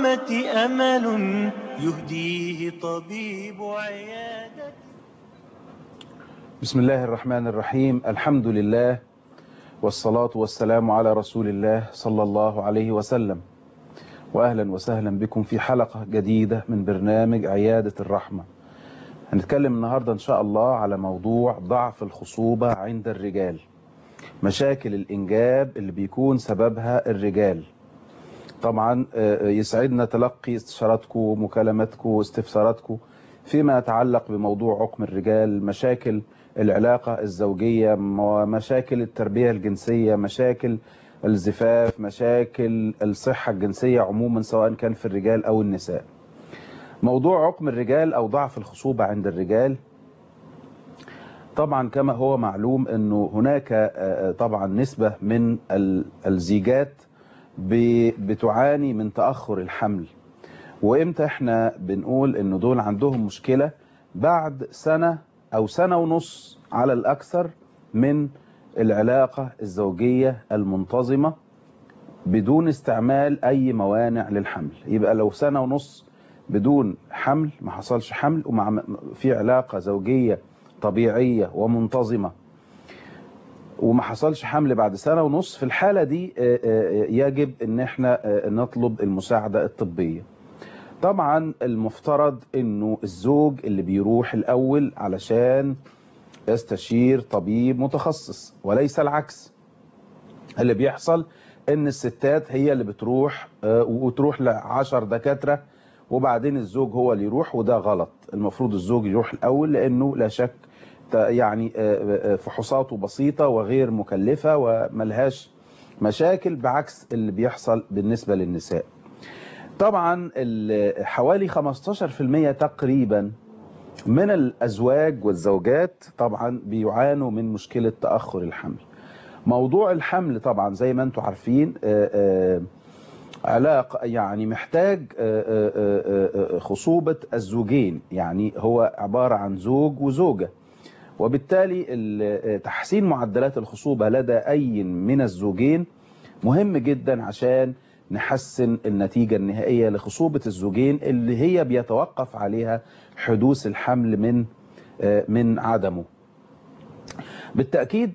الرحمة أمل يهديه طبيب عيادة بسم الله الرحمن الرحيم الحمد لله والصلاة والسلام على رسول الله صلى الله عليه وسلم وأهلا وسهلا بكم في حلقة جديدة من برنامج عيادة الرحمة هنتكلم النهاردة إن شاء الله على موضوع ضعف الخصوبة عند الرجال مشاكل الإنجاب اللي بيكون سببها الرجال طبعا يسعدنا تلقي استشاراتكم ومكالماتكم واستفساراتكم فيما يتعلق بموضوع عقم الرجال مشاكل العلاقة الزوجية ومشاكل التربية الجنسية مشاكل الزفاف مشاكل الصحة الجنسية عموما سواء كان في الرجال أو النساء موضوع عقم الرجال أو ضعف الخصوبة عند الرجال طبعا كما هو معلوم أنه هناك طبعا نسبة من الزيجات بتعاني من تأخر الحمل وإمتى احنا بنقول أنه دول عندهم مشكلة بعد سنة أو سنة ونص على الأكثر من العلاقة الزوجية المنتظمة بدون استعمال أي موانع للحمل يبقى لو سنة ونص بدون حمل ما حصلش حمل ومع في علاقة زوجية طبيعية ومنتظمة وما حصلش حمل بعد سنة ونص في الحالة دي يجب ان احنا نطلب المساعدة الطبية طبعا المفترض انه الزوج اللي بيروح الاول علشان يستشير طبيب متخصص وليس العكس اللي بيحصل ان الستات هي اللي بتروح وتروح لعشر دكاترة وبعدين الزوج هو اللي يروح وده غلط المفروض الزوج يروح الاول لانه لا شك يعني فحوصاته بسيطة وغير مكلفة وملهاش مشاكل بعكس اللي بيحصل بالنسبة للنساء طبعا حوالي 15% تقريبا من الأزواج والزوجات طبعا بيعانوا من مشكلة تأخر الحمل موضوع الحمل طبعا زي ما انتم عارفين علاقة يعني محتاج خصوبة الزوجين يعني هو عبارة عن زوج وزوجة وبالتالي تحسين معدلات الخصوبة لدى أي من الزوجين مهم جدا عشان نحسن النتيجة النهائية لخصوبة الزوجين اللي هي بيتوقف عليها حدوث الحمل من من عدمه بالتأكيد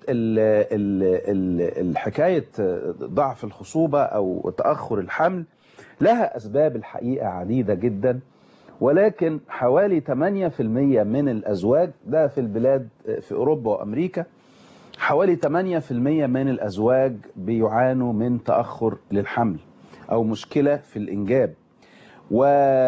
الحكاية ضعف الخصوبة أو تأخر الحمل لها أسباب الحقيقة عديدة جدا ولكن حوالي 8% من الأزواج ده في البلاد في أوروبا وأمريكا حوالي 8% من الأزواج بيعانوا من تأخر للحمل أو مشكلة في الإنجاب و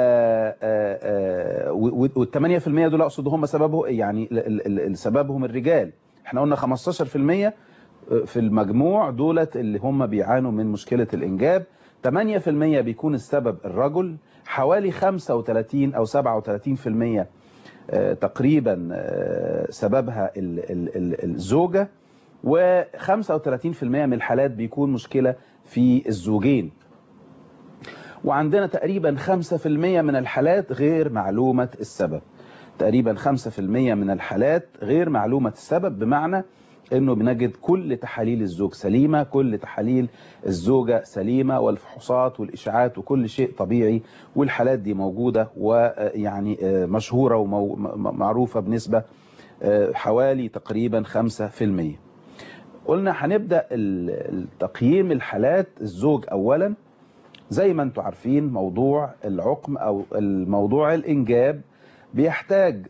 وال 8% دول أقصد هم سببه يعني سببهم الرجال احنا قلنا 15% في المجموع دولت اللي هم بيعانوا من مشكلة الإنجاب 8% بيكون السبب الرجل حوالي 35 أو 37% تقريبا سببها الزوجة و35% من الحالات بيكون مشكلة في الزوجين وعندنا تقريبا 5% من الحالات غير معلومة السبب تقريبا 5% من الحالات غير معلومة السبب بمعنى انه بنجد كل تحاليل الزوج سليمة كل تحاليل الزوجة سليمة والفحوصات والإشعاعات وكل شيء طبيعي والحالات دي موجودة ويعني مشهورة ومعروفة بنسبة حوالي تقريبا 5% قلنا هنبدأ التقييم الحالات الزوج أولا زي ما انتم عارفين موضوع العقم أو الموضوع الإنجاب بيحتاج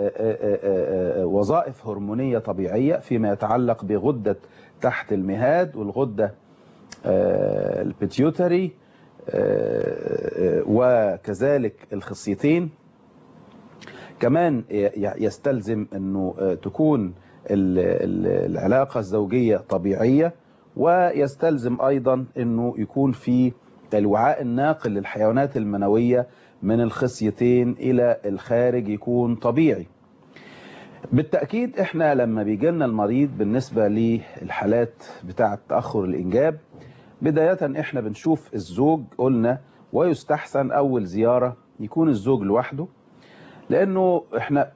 وظائف هرمونية طبيعية فيما يتعلق بغدة تحت المهاد والغدة البيتيوتري وكذلك الخصيتين كمان يستلزم انه تكون العلاقة الزوجية طبيعية ويستلزم ايضا انه يكون في الوعاء الناقل للحيوانات المنوية من الخصيتين الى الخارج يكون طبيعي بالتأكيد احنا لما بيجي لنا المريض بالنسبة للحالات بتاعة تأخر الإنجاب بداية احنا بنشوف الزوج قلنا ويستحسن أول زيارة يكون الزوج لوحده لأنه احنا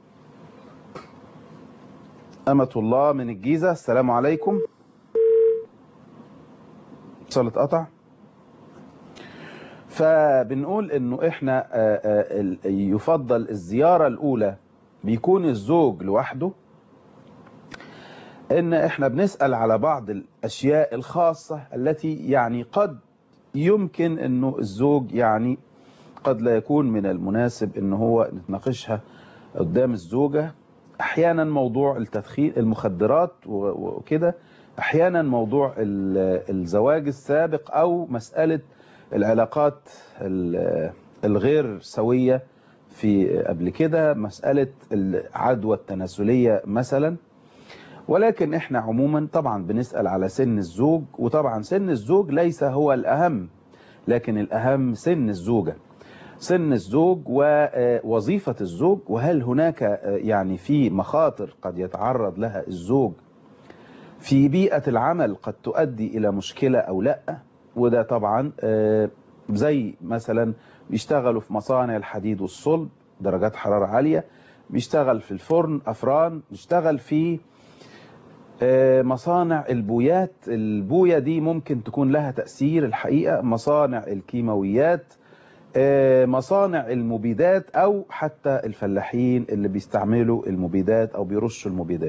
أمة الله من الجيزة السلام عليكم اتصال اتقطع فبنقول انه احنا آه، آه، ال- يفضل الزيارة الاولى بيكون الزوج لوحده ان احنا بنسأل على بعض الاشياء الخاصة التي يعني قد يمكن انه الزوج يعني قد لا يكون من المناسب ان هو نتناقشها قدام الزوجة احيانا موضوع التدخين المخدرات و- وكده احيانا موضوع ال- الزواج السابق او مسألة العلاقات ال- الغير سوية في قبل كده مسألة العدوى التناسلية مثلا ولكن احنا عموما طبعا بنسأل على سن الزوج وطبعا سن الزوج ليس هو الأهم لكن الأهم سن الزوجة سن الزوج ووظيفة الزوج وهل هناك آه، يعني في مخاطر قد يتعرض لها الزوج في بيئة العمل قد تؤدي إلى مشكلة أو لا وده طبعا آه، زي مثلا بيشتغلوا في مصانع الحديد والصلب درجات حرارة عالية بيشتغل في الفرن أفران بيشتغل في آه، مصانع البويات البوية دي ممكن تكون لها تأثير الحقيقة مصانع الكيماويات آه، مصانع المبيدات أو حتى الفلاحين اللي بيستعملوا المبيدات أو بيرشوا المبيدات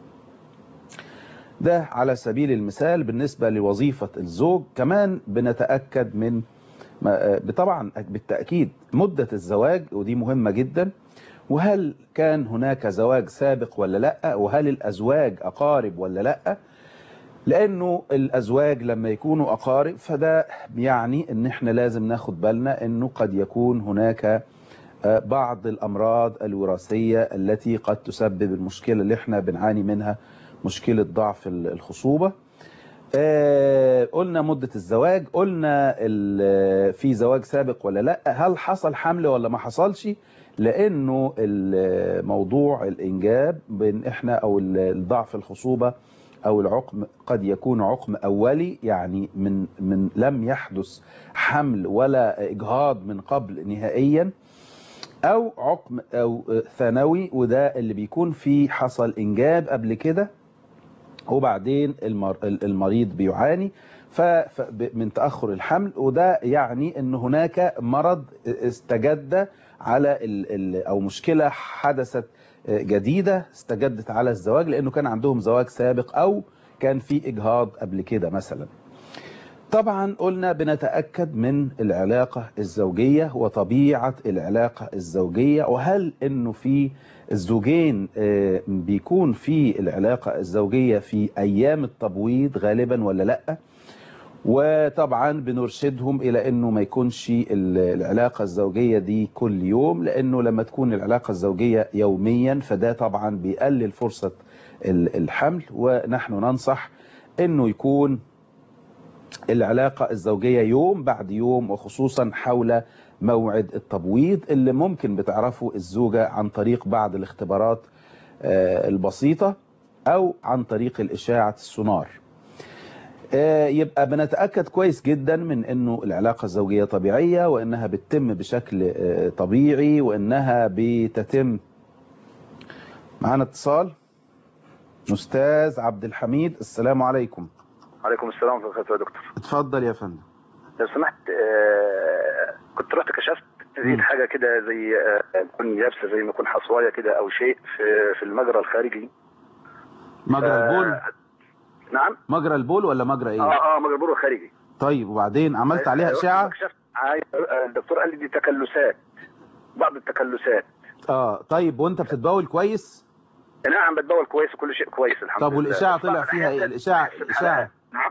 ده على سبيل المثال بالنسبة لوظيفة الزوج كمان بنتأكد من ما- آه، طبعا بالتأكيد مدة الزواج ودي مهمة جدا وهل كان هناك زواج سابق ولا لا وهل الأزواج أقارب ولا لا لأنه الأزواج لما يكونوا أقارب فده يعني أن احنا لازم ناخد بالنا أنه قد يكون هناك آه، بعض الأمراض الوراثية التي قد تسبب المشكلة اللي احنا بنعاني منها مشكلة ضعف ال- الخصوبة آه، قلنا مدة الزواج قلنا ال- في زواج سابق ولا لا هل حصل حمل ولا ما حصلش لانه الموضوع الانجاب بين احنا او ال- الضعف الخصوبة او العقم قد يكون عقم اولي يعني من من لم يحدث حمل ولا اجهاض من قبل نهائيا او عقم او ثانوي وده اللي بيكون فيه حصل انجاب قبل كده وبعدين المر... المريض بيعاني ف... ف... ب- من تأخر الحمل وده يعني ان هناك مرض استجد على ال... ال... او مشكلة حدثت جديدة استجدت على الزواج لانه كان عندهم زواج سابق او كان في اجهاض قبل كده مثلا طبعا قلنا بنتأكد من العلاقة الزوجية وطبيعة العلاقة الزوجية وهل انه في الزوجين آه، بيكون في العلاقة الزوجية في ايام التبويض غالبا ولا لا وطبعا بنرشدهم الى انه ما يكونش ال- العلاقة الزوجية دي كل يوم لانه لما تكون العلاقة الزوجية يوميا فده طبعا بيقلل فرصة ال- الحمل ونحن ننصح انه يكون العلاقة الزوجية يوم بعد يوم وخصوصا حول موعد التبويض اللي ممكن بتعرفه الزوجة عن طريق بعض الاختبارات آه، البسيطة أو عن طريق الإشاعة السونار آه، يبقى بنتأكد كويس جدا من أنه العلاقة الزوجية طبيعية وأنها بتتم بشكل آه، طبيعي وأنها بتتم معنا اتصال أستاذ عبد الحميد السلام عليكم عليكم السلام ورحمه الله وبركاته يا دكتور اتفضل يا فندم لو سمحت آه كنت رحت كشفت مم. لقيت حاجه كده زي آه، تكون يابسه زي ما يكون حصوايه كده او شيء في في المجرى الخارجي مجرى آه، البول نعم مجرى البول ولا مجرى ايه اه اه مجرى البول الخارجي طيب وبعدين عملت عليها رحت اشعه كشفت آه، آه، الدكتور قال لي دي تكلسات بعض التكلسات اه طيب وانت بتتبول كويس نعم بتبول كويس وكل شيء كويس الحمد طب لله والاشاعه بس طلع بعض فيها ايه الأحيان الاشاعه تحس اشاعه بالحرقان. نعم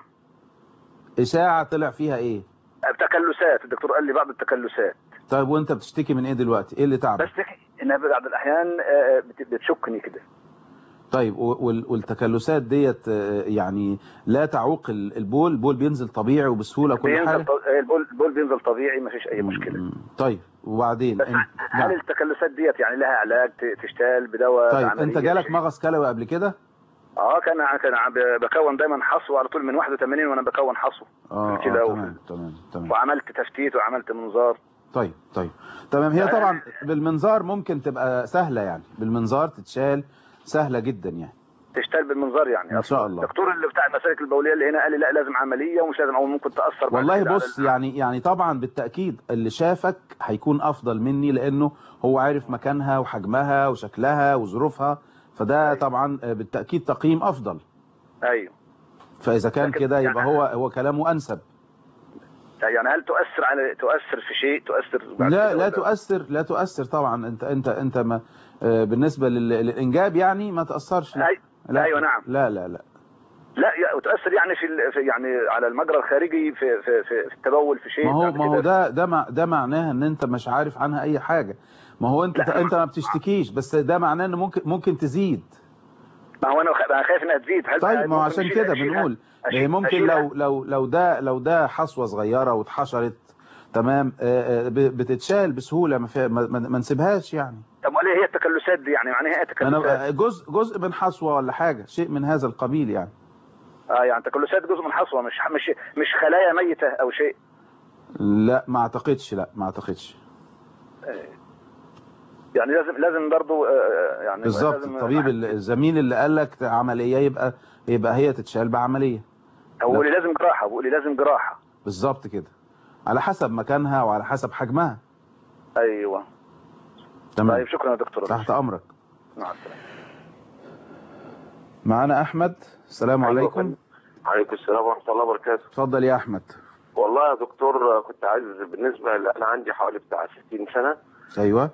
اشاعه طلع فيها ايه تكلسات الدكتور قال لي بعض التكلسات طيب وانت بتشتكي من ايه دلوقتي ايه اللي تعبك بس انها بعض الاحيان آه، بت- بتشكني كده طيب و- وال- والتكلسات ديت آه، يعني لا تعوق ال- البول البول بينزل طبيعي وبسهوله كل بينزل حاجه ط- البول البول بينزل طبيعي ما فيش اي مشكله مم. طيب وبعدين بس انت هل نعم. التكلسات ديت يعني لها علاج ت- تشتغل بدواء طيب بعملية انت جالك شيء؟ مغص كلوي قبل كده اه كان كان عم ب- بكون دايما حصو على طول من 81 وانا بكون حصو اه, في الكلى آه وفي- تمام تمام تمام وعملت تفتيت وعملت منظار طيب طيب تمام هي طبعا بالمنظار ممكن تبقى سهلة يعني بالمنظار تتشال سهلة جدا يعني تشتغل بالمنظار يعني إن شاء الله. الدكتور اللي بتاع المسالك البوليه اللي هنا قال لي لا لازم عمليه ومش لازم او ممكن تاثر بعد والله كده على بص ال- يعني يعني طبعا بالتأكيد اللي شافك هيكون أفضل مني لأنه هو عارف مكانها وحجمها وشكلها وظروفها فده أيوة. طبعا آه، بالتأكيد تقييم أفضل ايوه فإذا كان لكن كده يبقى يعني- هو هو كلامه أنسب يعني هل تؤثر على تؤثر في شيء تؤثر بعد لا كده لا ولا- تؤثر لا تؤثر طبعا انت انت انت ما آه، بالنسبه لل- للانجاب يعني ما تاثرش لا. أي- لا أيوة نعم. لا لا لا لا يا- وتؤثر يعني في, ال- في يعني على المجرى الخارجي في في في, في التبول في شيء ما هو بعد ما هو كده. ده ده مع ده معناه ان انت مش عارف عنها اي حاجه ما هو انت لا، انت ما بتشتكيش بس ده معناه ان ممكن ممكن تزيد ما هو انا خ- أنا خايف انها تزيد هل طيب ما هو ممكن عشان أشيل- كده أشيلها؟ بنقول أشيل- آه، ممكن أشيلها؟ لو لو لو ده لو ده حصوه صغيره واتحشرت تمام آه، آه، ب- بتتشال بسهوله ما, فيها- ما, ما ما نسيبهاش يعني طب وليه هي التكلسات دي يعني معناها ايه تكلسات؟ انا جزء جزء من حصوه ولا حاجه شيء من هذا القبيل يعني اه يعني تكلسات جزء من حصوه مش مش مش خلايا ميته او شيء لا ما اعتقدش لا ما اعتقدش يعني لازم لازم برضه آه، يعني بالظبط لازم- الطبيب ال- الزميل اللي قال لك عمليه يبقى يبقى هي تتشال بعمليه هو بيقول لي لازم جراحه بيقول لي لازم جراحه بالظبط كده على حسب مكانها وعلى حسب حجمها ايوه تمام طيب شكرا يا دكتور تحت امرك مع السلامه معانا احمد السلام أيوة عليكم فندم. عليكم السلام ورحمة الله وبركاته اتفضل يا احمد والله يا دكتور كنت عايز بالنسبة ل- أنا عندي حوالي بتاع 60 سنة ايوه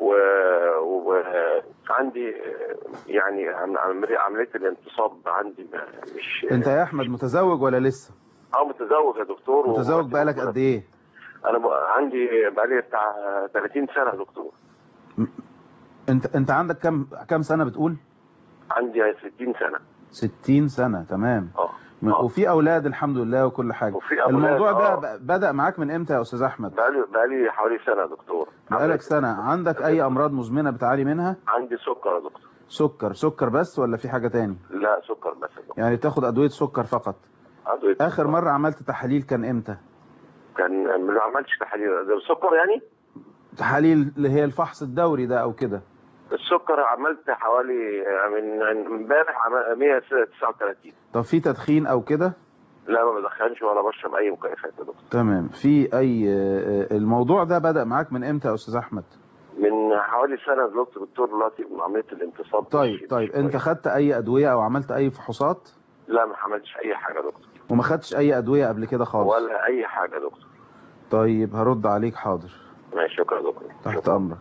وعندي يعني عم- عملية عملية الانتصاب عندي ما- مش انت يا احمد متزوج ولا لسه اه متزوج يا دكتور متزوج و- بقالك قد ايه أنا ب- عندي بقالي بتاع 30 سنة يا دكتور انت انت عندك كم كم سنه بتقول عندي 60 سنة 60 سنه تمام اه م- آه. وفي اولاد الحمد لله وكل حاجه وفي أولاد، الموضوع ده آه. ب- بدا معاك من امتى يا استاذ احمد بقالي بقالي حوالي سنة يا دكتور بقالك سنه عندك اي امراض مزمنه بتعاني منها عندي سكر يا دكتور سكر سكر بس ولا في حاجه تاني لا سكر بس يا دكتور يعني تاخد ادويه سكر فقط أدوية اخر سكر. مره عملت تحاليل كان امتى كان ما عملتش تحاليل ده السكر يعني تحاليل اللي هي الفحص الدوري ده او كده السكر عملت حوالي من من امبارح عم- 139 طب في تدخين او كده لا ما بدخنش ولا بشرب اي مكيفات يا دكتور تمام في اي آه، الموضوع ده بدا معاك من امتى يا استاذ احمد من حوالي سنه دلوقتي دكتور دلوقتي من عمليه الانتصاب طيب مش- طيب مش انت كويس. خدت اي ادويه او عملت اي فحوصات لا ما عملتش اي حاجه يا دكتور وما خدتش اي ادويه قبل كده خالص ولا اي حاجه يا دكتور طيب هرد عليك حاضر ماشي شكرا يا دكتور تحت شكرا. امرك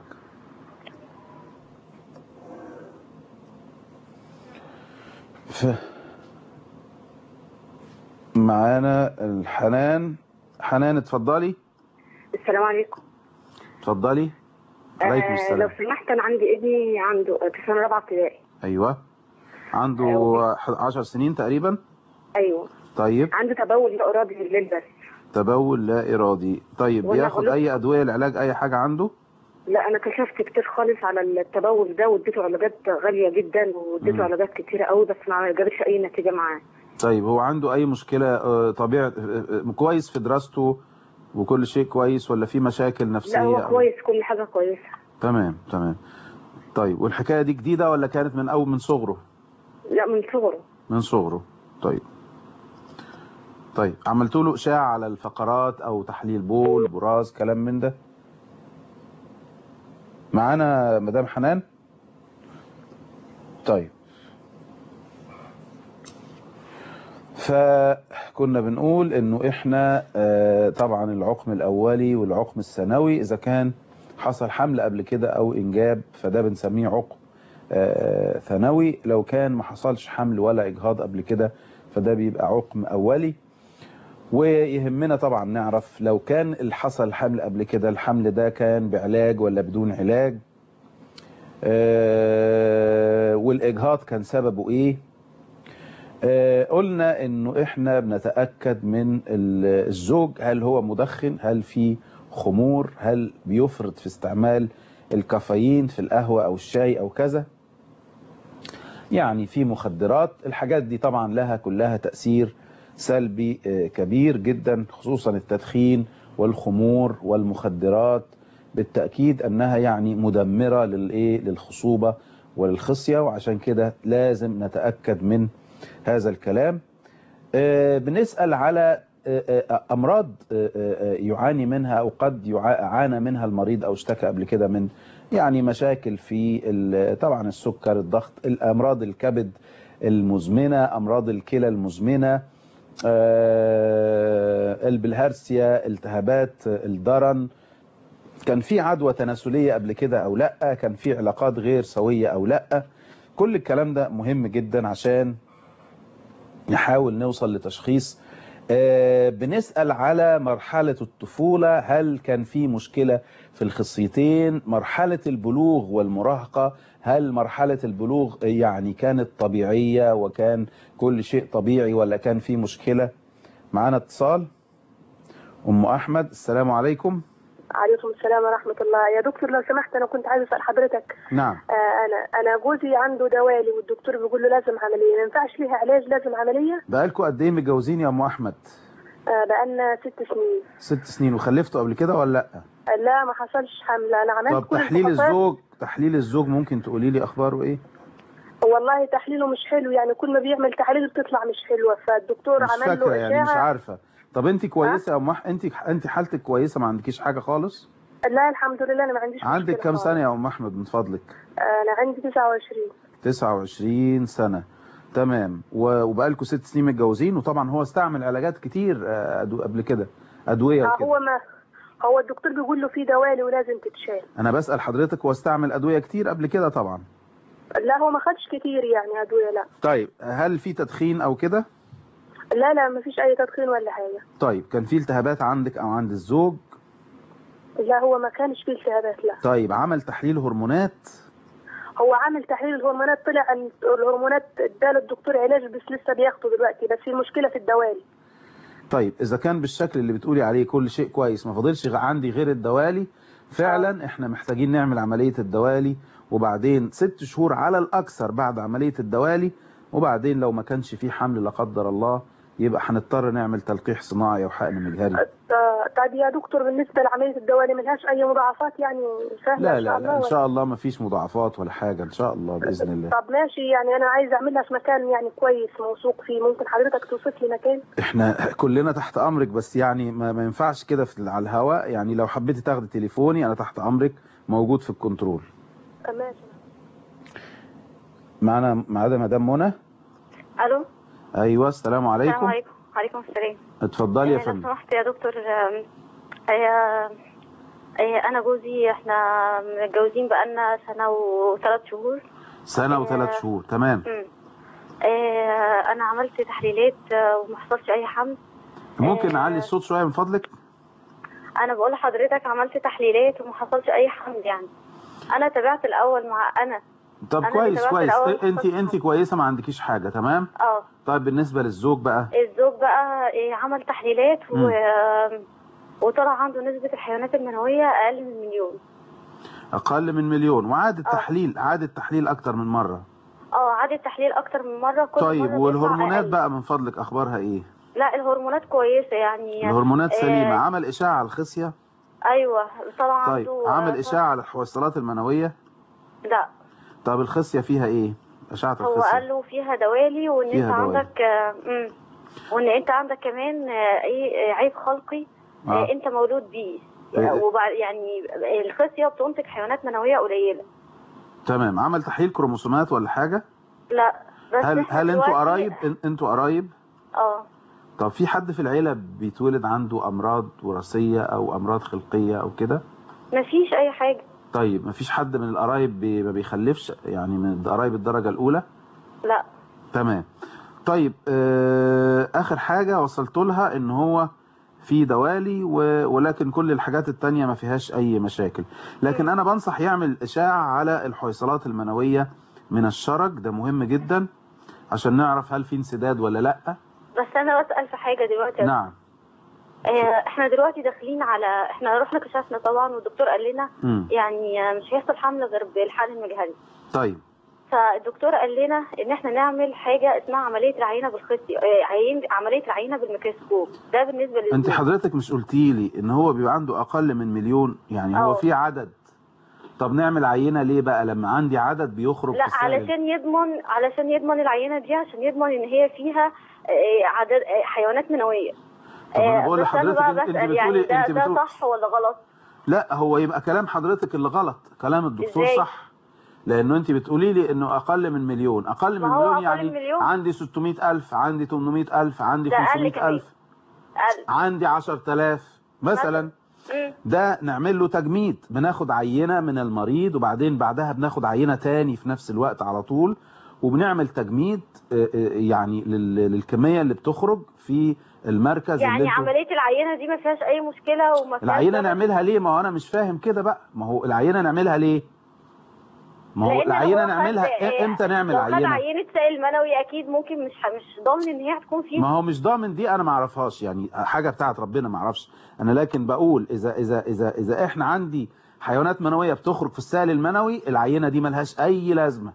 ف... معانا الحنان حنان اتفضلي السلام عليكم اتفضلي عليكم آه السلام لو سمحت انا عندي ابني عنده في سنه رابعه ابتدائي ايوه عنده أيوة. 10 سنين تقريبا ايوه طيب عنده تبول لا ارادي بالليل بس تبول لا ارادي طيب وأنا بياخد غلطت. اي ادويه لعلاج اي حاجه عنده لا انا كشفت كتير خالص على التبول ده واديته علاجات غاليه جدا مم. واديته علاجات كتيره قوي بس ما جابتش اي نتيجه معاه طيب هو عنده اي مشكله آه، طبيعه آه، آه، كويس في دراسته وكل شيء كويس ولا في مشاكل نفسيه لا هو أو- كويس كل حاجه كويسه تمام تمام طيب والحكايه دي جديده ولا كانت من اول من صغره لا من صغره من صغره طيب طيب عملت له اشعه على الفقرات او تحليل بول براز كلام من ده معانا مدام حنان طيب فكنا بنقول انه احنا آه، طبعا العقم الاولي والعقم الثانوي اذا كان حصل حمل قبل كده او انجاب فده بنسميه عقم آه، ثانوي لو كان ما حصلش حمل ولا اجهاض قبل كده فده بيبقى عقم اولي ويهمنا طبعا نعرف لو كان اللي حصل حمل قبل كده الحمل ده كان بعلاج ولا بدون علاج آه، والاجهاض كان سببه ايه آه، قلنا انه احنا بنتاكد من ال- الزوج هل هو مدخن هل في خمور هل بيفرط في استعمال الكافيين في القهوه او الشاي او كذا يعني في مخدرات الحاجات دي طبعا لها كلها تاثير سلبي آه، كبير جدا خصوصا التدخين والخمور والمخدرات بالتاكيد انها يعني مدمره للايه للخصوبه وللخصية وعشان كده لازم نتأكد من هذا الكلام آه، بنسأل على آه، آه، أمراض آه، آه، يعاني منها أو قد يعا- عانى منها المريض أو اشتكى قبل كده من يعني مشاكل في ال- طبعا السكر الضغط الأمراض الكبد المزمنة أمراض الكلى المزمنة آه، البلهارسيا التهابات الدرن كان في عدوى تناسلية قبل كده أو لأ كان في علاقات غير سوية أو لأ كل الكلام ده مهم جدا عشان نحاول نوصل لتشخيص آه، بنسأل على مرحلة الطفولة هل كان في مشكلة في الخصيتين مرحلة البلوغ والمراهقة هل مرحلة البلوغ يعني كانت طبيعية وكان كل شيء طبيعي ولا كان في مشكلة معانا اتصال أم أحمد السلام عليكم عليكم السلام ورحمة الله يا دكتور لو سمحت أنا كنت عايزة أسأل حضرتك نعم آه أنا أنا جوزي عنده دوالي والدكتور بيقول له لازم عملية ما ينفعش ليها علاج لازم عملية بقالكوا قد ايه متجوزين يا ام احمد آه بقالنا ست سنين ست سنين وخلفتوا قبل كده ولا لا آه لا ما حصلش حمل أنا عملت طب كل تحليل الفحوصات. الزوج تحليل الزوج ممكن تقولي لي اخباره ايه والله تحليله مش حلو يعني كل ما بيعمل تحاليل بتطلع مش حلوة فالدكتور مش عمل فاكره له يعني مش إشاعة عارفه طب انت كويسه يا ام أح- انت انت حالتك كويسه ما عندكيش حاجه خالص لا الحمد لله أنا ما عنديش عندك مشكلة كام خالص. سنه يا ام احمد من فضلك أنا عندي 29 29 سنه تمام و- وبقالكوا ست سنين متجوزين وطبعا هو استعمل علاجات كتير آه، أدو- قبل كده ادويه آه وكده هو ما هو الدكتور بيقول له في دوالي ولازم تتشال انا بسال حضرتك هو استعمل ادويه كتير قبل كده طبعا لا هو ما خدش كتير يعني أدوية لا طيب هل في تدخين او كده لا لا ما فيش أي تدخين ولا حاجة طيب كان في التهابات عندك او عند الزوج لا هو ما كانش فيه التهابات لا طيب عمل تحليل هرمونات هو عامل تحليل الهرمونات طلع ان الهرمونات اداله الدكتور علاج بس لسه بياخده دلوقتي بس المشكله في الدوالي طيب اذا كان بالشكل اللي بتقولي عليه كل شيء كويس ما فاضلش غ- عندي غير الدوالي فعلا احنا محتاجين نعمل عملية الدوالي وبعدين ست شهور على الاكثر بعد عملية الدوالي وبعدين لو ما كانش في حمل لا قدر الله يبقى هنضطر نعمل تلقيح صناعي او حقن مجهري آه، طيب يا دكتور بالنسبه لعمليه الدوالي ملهاش اي مضاعفات يعني سهله لا إن لا شاء لا ان الله شاء الله ما فيش مضاعفات ولا حاجة ان شاء الله باذن الله طب ماشي يعني انا عايز اعملها في مكان يعني كويس موثوق فيه ممكن حضرتك توصف لي مكان احنا كلنا تحت امرك بس يعني ما, ما ينفعش كده في على الهواء يعني لو حبيتي تاخدي تليفوني انا تحت امرك موجود في الكنترول آه، ماشي معانا معانا مدام منى الو ايوه السلام السلام عليكم عليكم وعليكم السلام اتفضلي يا آه، لو فندم سمحت يا دكتور آم، هي هي انا جوزي احنا متجوزين بقالنا سنه وثلاث شهور سنة وثلاث شهور تمام مم. آه، انا عملت تحليلات آه، وما حصلش اي حمل ممكن آه. نعلي الصوت شوية من فضلك انا بقول لحضرتك عملت تحليلات وما حصلش اي حمل يعني انا تابعت الاول مع انا طب أنا كويس تابعت كويس الأول انت خالص. انت كويسة ما عندكيش حاجة تمام اه طيب بالنسبة للزوج بقى الزوج بقى آه، عمل تحليلات و... مم. آم، وطلع عنده نسبة الحيوانات المنوية أقل من مليون اقل من مليون وعاد آه. التحليل عاد التحليل اكتر من مرة اه عاد التحليل أكتر من مرة كل طيب مرة بيطلع والهرمونات أقل. بقى من فضلك اخبارها ايه لا الهرمونات كويسة يعني الهرمونات آه، سليمة عمل اشاعة على الخصية أيوة طلع طيب عنده عمل آه، اشاعة على الحويصلات المنوية لا طب الخصية فيها ايه اشعة هو الخصية قال له فيها دوالي وإن فيها أنت دوالي. عندك آه، مم. وإن أنت عندك كمان آه، إيه آه، عيب خلقي آه. آه. أنت مولود بيه إيه. وبعد يعني الخصية بتنتج حيوانات منوية قليلة تمام عمل تحليل كروموسومات ولا حاجة لا بس هل إحنا هل انتوا دلوقتي- قرايب إن- انتوا قرايب اه طب في حد في العيلة بيتولد عنده أمراض وراثية أو أمراض خلقية أو كده؟ مفيش أي حاجة طيب مفيش حد من القرايب بي ما بيخلفش يعني من قرايب الدرجة الأولى؟ لا تمام طيب آه آخر حاجة وصلت لها إن هو في دوالي و... ولكن كل الحاجات التانية ما فيهاش أي مشاكل لكن أنا بنصح يعمل إشاعة على الحويصلات المنوية من الشرج ده مهم جدا عشان نعرف هل في انسداد ولا لأ بس انا بسال في حاجه دلوقتي نعم آه، احنا دلوقتي داخلين على احنا رحنا كشفنا طبعا والدكتور قال لنا مم. يعني آه، مش هيحصل حمل غير بالحقن المجهري طيب فالدكتور قال لنا ان احنا نعمل حاجه اسمها عمليه العينه بالخصي آه، عين عمليه العينه بالميكروسكوب ده بالنسبه انت للزوج حضرتك مش قلتي لي ان هو بيبقى عنده اقل من مليون يعني هو أه. في عدد طب نعمل عينه ليه بقى لما عندي عدد بيخرج لا في السائل علشان يضمن علشان يضمن العينه دي عشان يضمن ان هي فيها آه، عدد آه، حيوانات منويه طب أنا آه، بقول بس أنا لحضرتك بقى أنت- أنت بسأل يعني بتقولي- ده, أنت ده بتقول- صح ولا غلط لا هو يبقى كلام حضرتك اللي غلط كلام الدكتور إزاي؟ صح لانه انت بتقولي لي انه اقل من مليون اقل من ما هو مليون أقل يعني من مليون. عندي 600 الف عندي 800 الف عندي ده أقل 500 كمان. الف قال عندي 10000 مثلا مم. ده نعمل له تجميد بناخد عينة من المريض وبعدين بعدها بناخد عينة تاني في نفس الوقت على طول وبنعمل تجميد آه، آه، يعني لل- للكمية اللي بتخرج في المركز اللي يعني انتوا- عمليه العينه دي ما فيهاش اي مشكله وما فيهاش العينة ضرر؟ نعملها ليه ما هو انا مش فاهم كده بقى ما هو العينة نعملها ليه ما هو لأن العينة هو خد- نعملها آه، امتى نعمل لو خد عينة عينه سائل منوي اكيد ممكن مش مش ضامن ان هي هتكون فيه ما هو مش ضامن دي انا ما اعرفهاش يعني حاجه بتاعت ربنا ما اعرفش انا لكن بقول اذا اذا اذا اذا احنا عندي حيوانات منويه بتخرج في السائل المنوي العينه دي ملهاش اي لازمه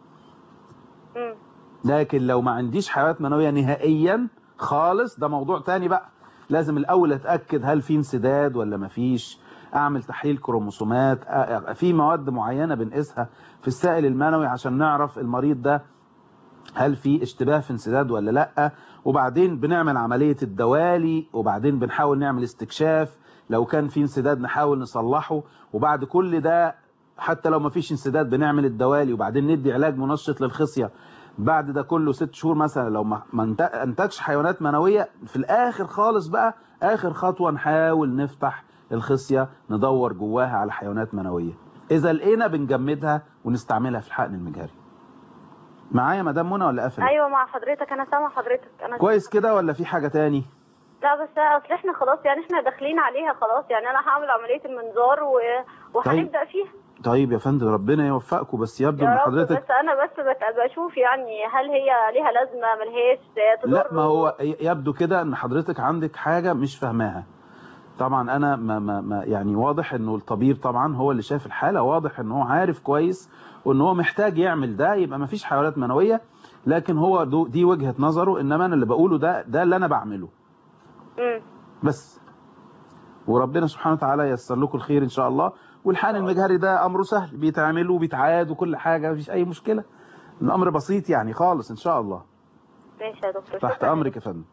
مم. لكن لو ما عنديش حيوانات منويه نهائيا خالص ده موضوع تاني بقى لازم الاول اتاكد هل في انسداد ولا ما فيش اعمل تحليل كروموسومات أ- أ- في مواد معينه بنقيسها في السائل المنوي عشان نعرف المريض ده هل في اشتباه في انسداد ولا لا وبعدين بنعمل عملية الدوالي وبعدين بنحاول نعمل استكشاف لو كان في انسداد نحاول نصلحه وبعد كل ده حتى لو ما فيش انسداد بنعمل الدوالي وبعدين ندي علاج منشط للخصية بعد ده كله ست شهور مثلا لو ما ما انت- انتجش حيوانات منوية في الاخر خالص بقى اخر خطوة نحاول نفتح الخصية ندور جواها على حيوانات منوية اذا لقينا بنجمدها ونستعملها في الحقن المجهري معايا مدام منى ولا قفلت ايوه مع حضرتك انا سامع حضرتك انا كويس كده ولا في حاجة تاني لا بس اصل احنا خلاص يعني احنا داخلين عليها خلاص يعني انا هعمل عمليه المنظار و... وهنبدا فيها طيب يا فندم ربنا يوفقكم بس يبدو يا ان رب حضرتك بس انا بس بت- بشوف يعني هل هي ليها لازمه ملهاش تضر لا ما هو ي- يبدو كده ان حضرتك عندك حاجة مش فاهماها طبعا انا ما ما ما يعني واضح انه الطبيب طبعا هو اللي شاف الحالة واضح ان هو عارف كويس وان هو محتاج يعمل ده يبقى ما فيش حيوانات منوية لكن هو دو- دي وجهة نظره انما انا اللي بقوله ده ده اللي انا بعمله مم. بس وربنا سبحانه وتعالى ييسر لكم الخير ان شاء الله والحقن المجهري ده امره سهل بيتعمل وبيتعاد وكل حاجه مفيش اي مشكله الامر بسيط يعني خالص ان شاء الله ماشي يا دكتور تحت شكراً. امرك يا فندم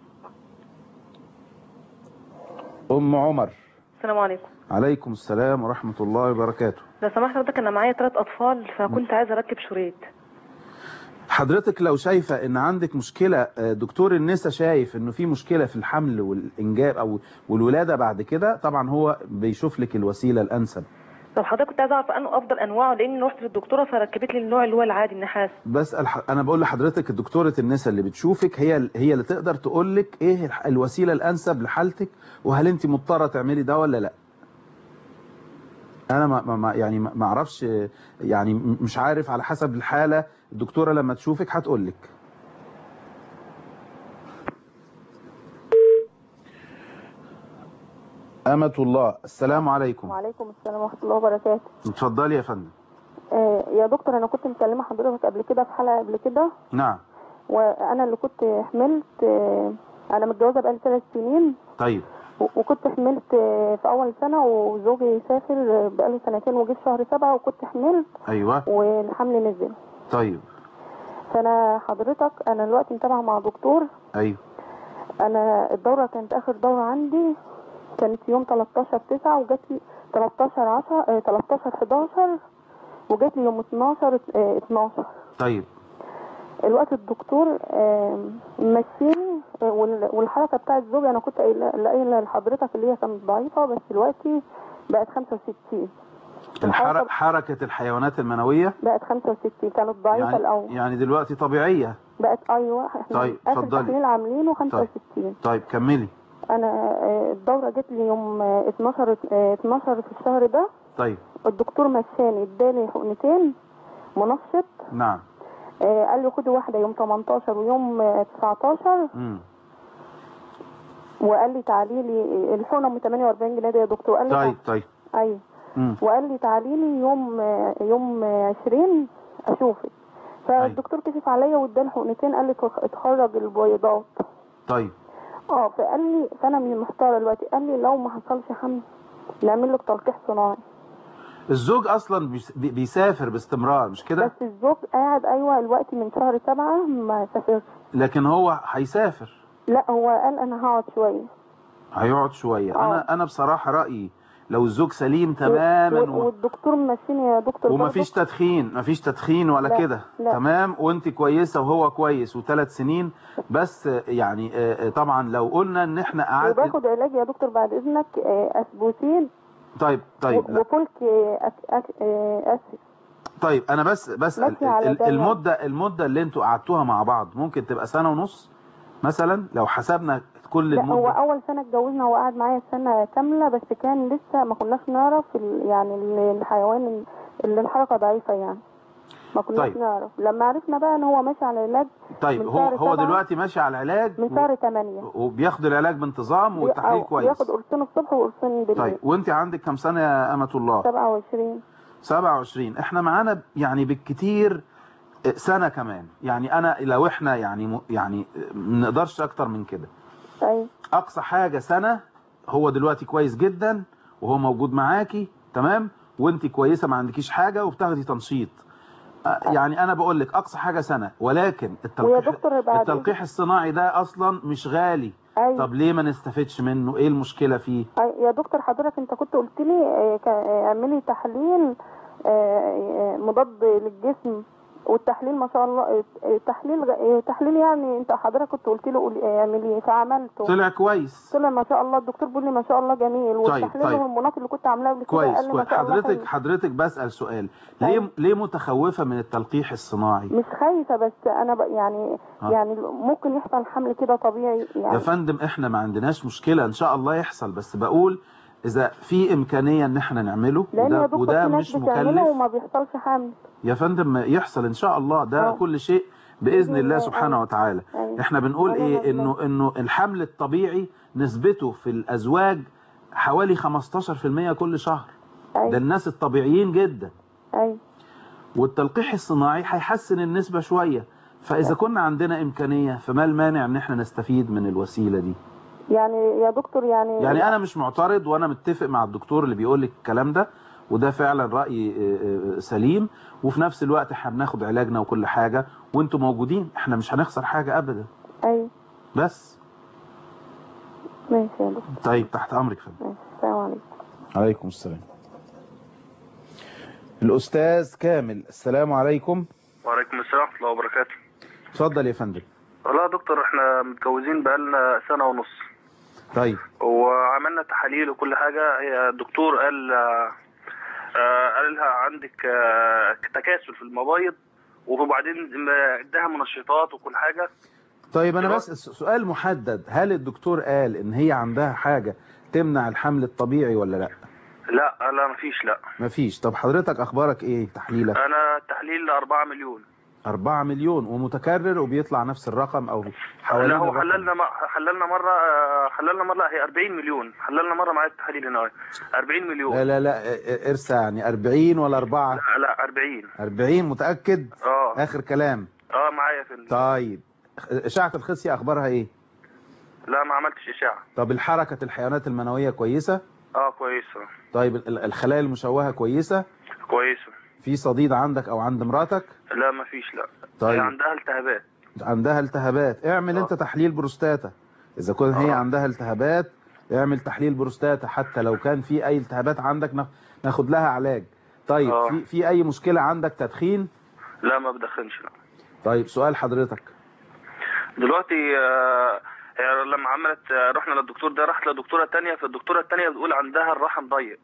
ام عمر السلام عليكم عليكم السلام ورحمه الله وبركاته لو سمحت حضرتك انا معايا ثلاث اطفال فكنت عايزه اركب شريط حضرتك لو شايفه ان عندك مشكله آه، دكتور النساء شايف انه في مشكله في الحمل والانجاب او والولاده بعد كده طبعا هو بيشوف لك الوسيله الانسب طب حضرتك كنت عايزه اعرف انه افضل انواعه لاني رحت للدكتوره فركبت لي النوع اللي هو العادي النحاس بسأل ح... انا بقول لحضرتك الدكتورة النساء اللي بتشوفك هي هي اللي تقدر تقول لك ايه الح- الوسيلة الانسب لحالتك وهل انت مضطرة تعملي ده ولا لا انا ما ما- ما يعني ما ما اعرفش يعني م- مش عارف على حسب الحالة الدكتورة لما تشوفك هتقول لك أمة الله السلام عليكم وعليكم السلام ورحمة الله وبركاته اتفضلي يا فندم آه يا دكتور أنا كنت مكلمة حضرتك قبل كده في حلقة قبل كده نعم وأنا اللي كنت حملت آه أنا متجوزة بقالي ثلاث سنين طيب و- وكنت حملت آه في أول سنة وزوجي سافر آه، بقاله سنتين وجه في شهر سبعة وكنت حملت ايوه والحمل نزل طيب فأنا حضرتك أنا دلوقتي متابعة مع دكتور ايوه أنا الدورة كانت آخر دورة عندي كانت يوم 13 9 وجات لي 13 10 آه، 13 11 وجات لي يوم 12 آه، 12 طيب الوقت الدكتور آم، مشيني آه، وال- والحركه بتاعت زوجي انا كنت قايله قايله لحضرتك اللي هي كانت ضعيفه بس دلوقتي بقت 65 الحر... حركة الحيوانات المنوية بقت 65 كانت ضعيفه يعني, الاول يعني دلوقتي طبيعية بقت ايوه احنا طيب، اخر اتفضلي. تحليل عاملينه 65 طيب كملي انا آه، الدوره جت لي يوم آه، 12 آه، 12 في الشهر ده طيب الدكتور مشاني اداني حقنتين منشط نعم آه، قال لي خدي واحده يوم 18 ويوم آه، 19 مم. وقال لي تعالي لي الحقنه ب 48 جنيه دي يا دكتور قال لي طيب طيب تع- ايوه مم. وقال لي تعالي لي يوم آه، يوم آه، 20 اشوفك فالدكتور كشف عليا واداني حقنتين قال لي تخ- تخرج البويضات طيب اه فقال لي فانا من محتاره دلوقتي قال لي لو ما حصلش حمل نعمل لك تلقيح صناعي الزوج اصلا بيس- بي- بيسافر باستمرار مش كده بس الزوج قاعد ايوه الوقت من شهر سبعة ما سافرش لكن هو هيسافر لا هو قال انا هقعد شوية هيقعد شويه آه. انا انا بصراحه رايي لو الزوج سليم تماما و- و... والدكتور ماشيني يا دكتور ومفيش برضه. تدخين مفيش تدخين ولا لا، كده لا. تمام وانت كويسه وهو كويس وثلاث سنين بس آه، يعني آه، آه، طبعا لو قلنا ان احنا قعدنا وباخد علاج يا دكتور بعد اذنك آه، اسبوتين طيب طيب و- لا. وفولك آه، أك- أك- آه، اسف طيب انا بس بسال ماشي على ال- ده يعني. المده المده اللي انتوا قعدتوها مع بعض ممكن تبقى سنه ونص مثلا لو حسبنا كل لا هو المده اول سنه اتجوزنا هو قعد معايا سنه كامله بس كان لسه ما كناش نعرف ال- يعني ال- الحيوان اللي الحركه ضعيفه يعني ما كناش طيب. نعرف لما عرفنا بقى ان هو ماشي على علاج طيب من هو شهر هو سبعة دلوقتي ماشي على العلاج من و- شهر 8 وبياخد العلاج بانتظام والتحليل كويس بياخد قرصين الصبح وقرصين بالليل طيب وانت عندك كم سنه يا امه الله 27 27 احنا معانا يعني بالكتير سنة كمان يعني انا لو احنا يعني م- يعني ما نقدرش اكتر من كده ايوه اقصى حاجة سنة هو دلوقتي كويس جدا وهو موجود معاكي تمام وانت كويسة ما عندكيش حاجة وبتاخدي تنشيط آه، يعني انا بقول لك اقصى حاجة سنة ولكن ويا التلقيح دكتور بعد التلقيح الصناعي ده اصلا مش غالي ايوه طب ليه ما نستفدش منه ايه المشكلة فيه أي- يا دكتور حضرتك انت كنت قلت لي آه، ك- آه، اعملي تحليل آه، آه، مضاد للجسم والتحليل ما شاء الله آه، آه، تحليل غ- آه، تحليل يعني انت حضرتك كنت قلت له قولي- آه، اعمليه فعملته طلع كويس طلع ما شاء الله الدكتور بيقول لي ما شاء الله جميل والتحليل طيب. الهرمونات اللي كنت عاملاه قبل كده كويس قال لي ما كويس شاء الله حضرتك حلو. حضرتك بسأل سؤال ليه أيوة. ليه متخوفة من التلقيح الصناعي مش خايفه بس انا ب... يعني آه. يعني ممكن يحصل حمل كده طبيعي يا يعني فندم احنا ما عندناش مشكلة ان شاء الله يحصل بس بقول اذا في امكانية ان احنا نعمله لان يا وده, دكتور وده في ناس مش بتعمله مكلف وما بيحصلش حمل يا فندم يحصل ان شاء الله ده آه. كل شيء باذن بإذن الله الله، سبحانه أيوة. وتعالى أيوة. احنا بنقول أنا ايه والله. انه انه الحمل الطبيعي نسبته في الازواج حوالي 15% كل شهر ده ايوه الناس الطبيعيين جدا ايوه والتلقيح الصناعي هيحسن النسبة شوية فإذا كنا عندنا إمكانية فما المانع إن احنا نستفيد من الوسيلة دي يعني يا دكتور يعني يعني أنا مش معترض وأنا متفق مع الدكتور اللي بيقول لك الكلام ده وده فعلا رأي آه، آه، سليم وفي نفس الوقت احنا بناخد علاجنا وكل حاجة وانتوا موجودين احنا مش هنخسر حاجة أبدا ايوه بس ماشي يا دكتور طيب تحت أمرك فندم ماشي السلام عليكم عليكم السلام الأستاذ كامل السلام عليكم وعليكم السلام ورحمة الله وبركاته اتفضل يا فندم والله يا دكتور احنا متجوزين بقالنا سنة ونص طيب وعملنا تحاليل وكل حاجة هي الدكتور قال آه، آه، قال لها عندك آه، تكاسل في المبايض وبعدين ما- اداها منشطات وكل حاجة طيب انا بس سؤال محدد هل الدكتور قال ان هي عندها حاجة تمنع الحمل الطبيعي ولا لا لا لا مفيش لا مفيش طب حضرتك اخبارك ايه تحليلك انا تحليل 4 مليون 4 مليون ومتكرر وبيطلع نفس الرقم او لا حوالين هو الرقم. حللنا م- حللنا مرة آه، حللنا مرة هي 40 مليون حللنا مرة معايا التحاليل هنا 40 مليون لا لا لا ا- ارسى يعني 40 ولا 4 لا لا 40 40 متأكد اه اخر كلام اه معايا في ال... طيب اشعة الخصية اخبارها ايه لا ما عملتش اشعة طب الحركة الحيوانات المنوية كويسة اه كويسة طيب ال- الخلايا المشوهة كويسة كويسة في صديد عندك او عند مراتك لا ما فيش لا طيب. هي عندها التهابات عندها التهابات اعمل انت تحليل بروستاتا اذا كنت هي عندها التهابات اعمل تحليل بروستاتا حتى لو كان في اي التهابات عندك ناخ- ناخد لها علاج طيب آه. في في اي مشكلة عندك تدخين لا ما بدخنش لا طيب سؤال حضرتك دلوقتي آه هي لما عملت آه، رحنا للدكتور ده راحت لدكتورة تانية فالدكتورة التانية بتقول عندها الرحم ضيق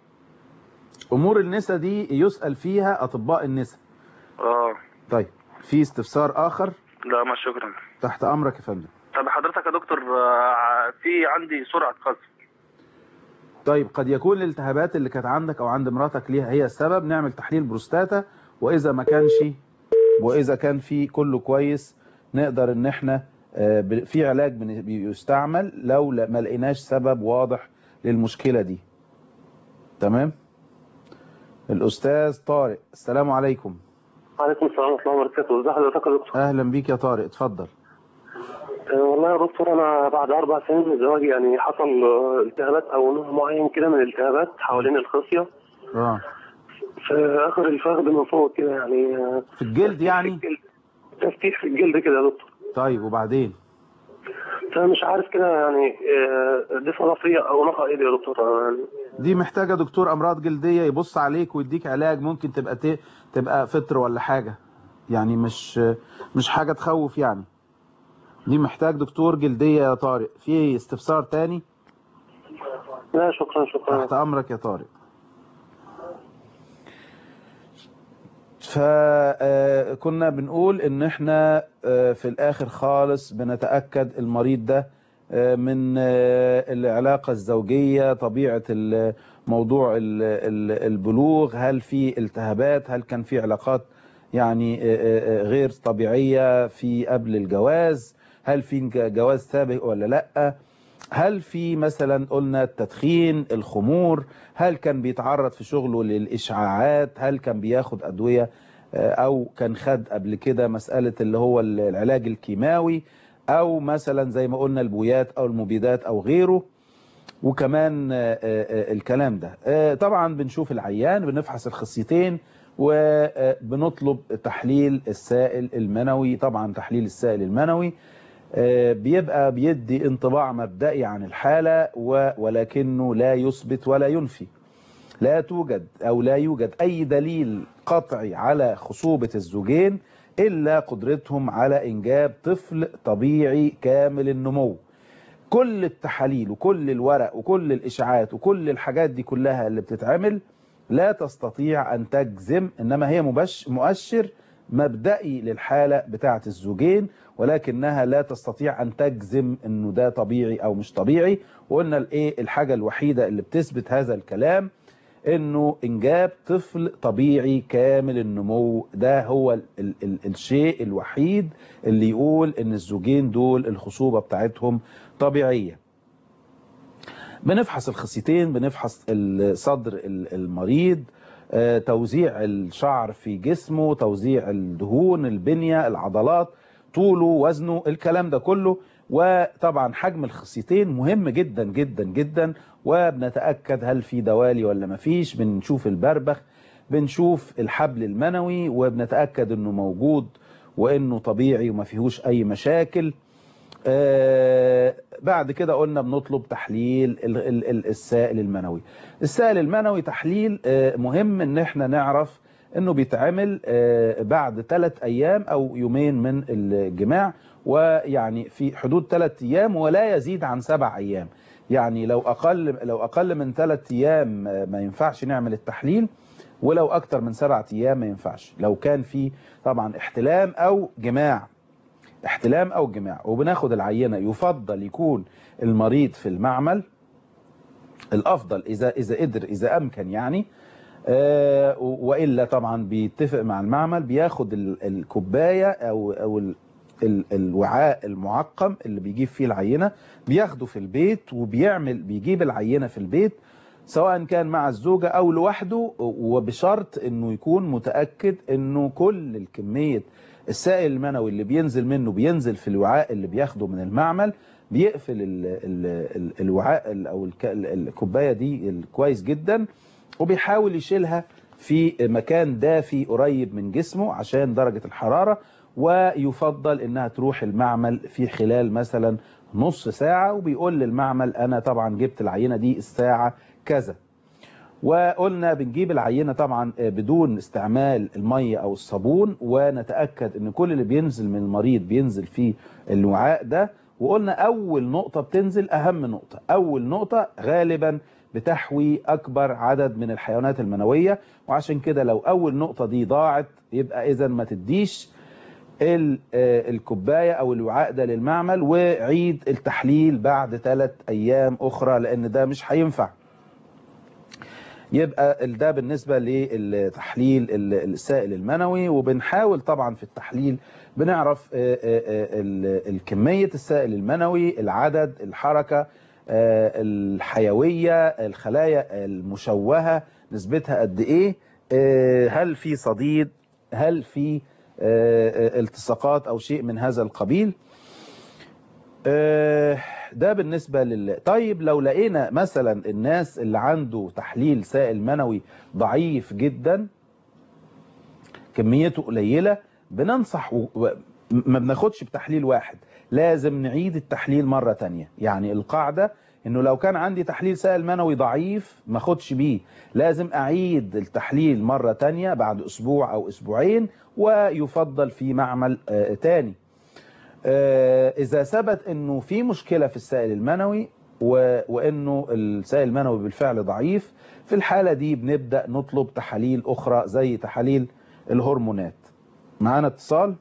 امور النساء دي يسأل فيها اطباء النساء اه طيب في استفسار اخر لا ما شكرا تحت امرك يا فندم طب حضرتك يا دكتور آه، في عندي سرعة قذف طيب قد يكون الالتهابات اللي كانت عندك او عند مراتك ليها هي السبب نعمل تحليل بروستاتا واذا ما كانش واذا كان في كله كويس نقدر ان احنا آه، ب- في علاج بن- بيستعمل لو لا- ما لقيناش سبب واضح للمشكلة دي تمام الاستاذ طارق السلام عليكم وعليكم السلام ورحمة الله وبركاته، ازي حضرتك يا دكتور؟ اهلا بيك يا طارق اتفضل آه، والله يا دكتور أنا بعد أربع سنين من زواجي يعني حصل آه، التهابات أو نوع معين كده من الالتهابات حوالين الخصية، اه في اخر الفخذ من فوق كده يعني آه، في الجلد يعني تفتيح في الجلد كده يا دكتور طيب وبعدين فمش عارف كده يعني آه، دي صرفيه او نقع ايه دي يا دكتور آه، يعني دي محتاجة دكتور أمراض جلدية يبص عليك ويديك علاج ممكن تبقى ت... تبقى فطر ولا حاجة يعني مش مش حاجة تخوف يعني دي محتاج دكتور جلدية يا طارق في استفسار تاني لا شكرا شكرا تحت أمرك يا طارق فكنا بنقول ان احنا آه، في الاخر خالص بنتأكد المريض ده آه، من آه، العلاقة الزوجية طبيعة ال- موضوع ال- ال- البلوغ هل في التهابات هل كان في علاقات يعني آه، آه، آه، غير طبيعية في قبل الجواز هل في ج- جواز سابق ولا لأ هل في مثلا قلنا التدخين الخمور هل كان بيتعرض في شغله للإشعاعات هل كان بياخد أدوية آه، أو كان خد قبل كده مسألة اللي هو العلاج الكيماوي أو مثلا زي ما قلنا البويات أو المبيدات أو غيره وكمان آه، آه، آه، الكلام ده آه، طبعا بنشوف العيان بنفحص الخصيتين وبنطلب تحليل السائل المنوي طبعا تحليل السائل المنوي آه، بيبقى بيدي انطباع مبدئي عن الحالة و- ولكنه لا يثبت ولا ينفي لا توجد أو لا يوجد أي دليل قطعي على خصوبة الزوجين إلا قدرتهم على إنجاب طفل طبيعي كامل النمو كل التحاليل وكل الورق وكل الإشعاعات وكل الحاجات دي كلها اللي بتتعمل لا تستطيع أن تجزم إنما هي مبش مؤشر مبدئي للحالة بتاعة الزوجين ولكنها لا تستطيع أن تجزم إنه ده طبيعي أو مش طبيعي وقلنا الإيه الحاجة الوحيدة اللي بتثبت هذا الكلام إنه إنجاب طفل طبيعي كامل النمو ده هو ال ال ال الشيء الوحيد اللي يقول إن الزوجين دول الخصوبة بتاعتهم طبيعية بنفحص الخصيتين بنفحص الصدر ال- المريض آه، توزيع الشعر في جسمه توزيع الدهون البنية العضلات طوله وزنه الكلام ده كله وطبعا حجم الخصيتين مهم جدا جدا جدا وبنتأكد هل في دوالي ولا مفيش بنشوف البربخ بنشوف الحبل المنوي وبنتأكد انه موجود وانه طبيعي وما فيهوش اي مشاكل آه، بعد كده قلنا بنطلب تحليل ال- ال- ال- السائل المنوي السائل المنوي تحليل آه، مهم ان احنا نعرف انه بيتعمل آه، بعد ثلاث ايام او يومين من الجماع ويعني في حدود ثلاث ايام ولا يزيد عن سبع ايام يعني لو اقل لو اقل من ثلاث ايام آه، ما ينفعش نعمل التحليل ولو اكتر من سبعة ايام ما ينفعش لو كان في طبعا احتلام او جماع احتلام او جماع وبناخد العينه يفضل يكون المريض في المعمل الافضل اذا اذا قدر اذا امكن يعني آه، والا طبعا بيتفق مع المعمل بياخد ال- الكوبايه او او ال- ال- الوعاء المعقم اللي بيجيب فيه العينه بياخده في البيت وبيعمل بيجيب العينه في البيت سواء كان مع الزوجه او لوحده وبشرط انه يكون متاكد انه كل الكميه السائل المنوي اللي بينزل منه بينزل في الوعاء اللي بياخده من المعمل بيقفل ال ال ال الوعاء ال- او الك- ال- الكوبايه دي كويس جدا وبيحاول يشيلها في مكان دافي قريب من جسمه عشان درجة الحرارة ويفضل انها تروح المعمل في خلال مثلا نص ساعة وبيقول للمعمل انا طبعا جبت العينة دي الساعة كذا وقلنا بنجيب العينة طبعا بدون استعمال المية او الصابون ونتأكد ان كل اللي بينزل من المريض بينزل في الوعاء ده وقلنا اول نقطة بتنزل اهم نقطة اول نقطة غالبا بتحوي اكبر عدد من الحيوانات المنوية وعشان كده لو اول نقطة دي ضاعت يبقى اذا ما تديش ال- آه، الكوباية او الوعاء ده للمعمل وعيد التحليل بعد ثلاث ايام اخرى لان ده مش هينفع يبقى ال- ده بالنسبة للتحليل ال- السائل المنوي وبنحاول طبعا في التحليل بنعرف آه، آه، آه، ال- الكمية السائل المنوي العدد الحركة آه، الحيوية الخلايا المشوهة نسبتها قد ايه آه، هل في صديد هل في آه، آه، التصاقات او شيء من هذا القبيل آه، ده بالنسبة لل طيب لو لقينا مثلا الناس اللي عنده تحليل سائل منوي ضعيف جدا كميته قليلة بننصح و... و- ما بناخدش بتحليل واحد لازم نعيد التحليل مرة تانية يعني القاعدة انه لو كان عندي تحليل سائل منوي ضعيف ما اخدش بيه لازم اعيد التحليل مرة تانية بعد اسبوع او اسبوعين ويفضل في معمل آه، تاني آه، اذا ثبت انه في مشكلة في السائل المنوي و- وانه السائل المنوي بالفعل ضعيف في الحالة دي بنبدأ نطلب تحاليل اخرى زي تحاليل الهرمونات معانا اتصال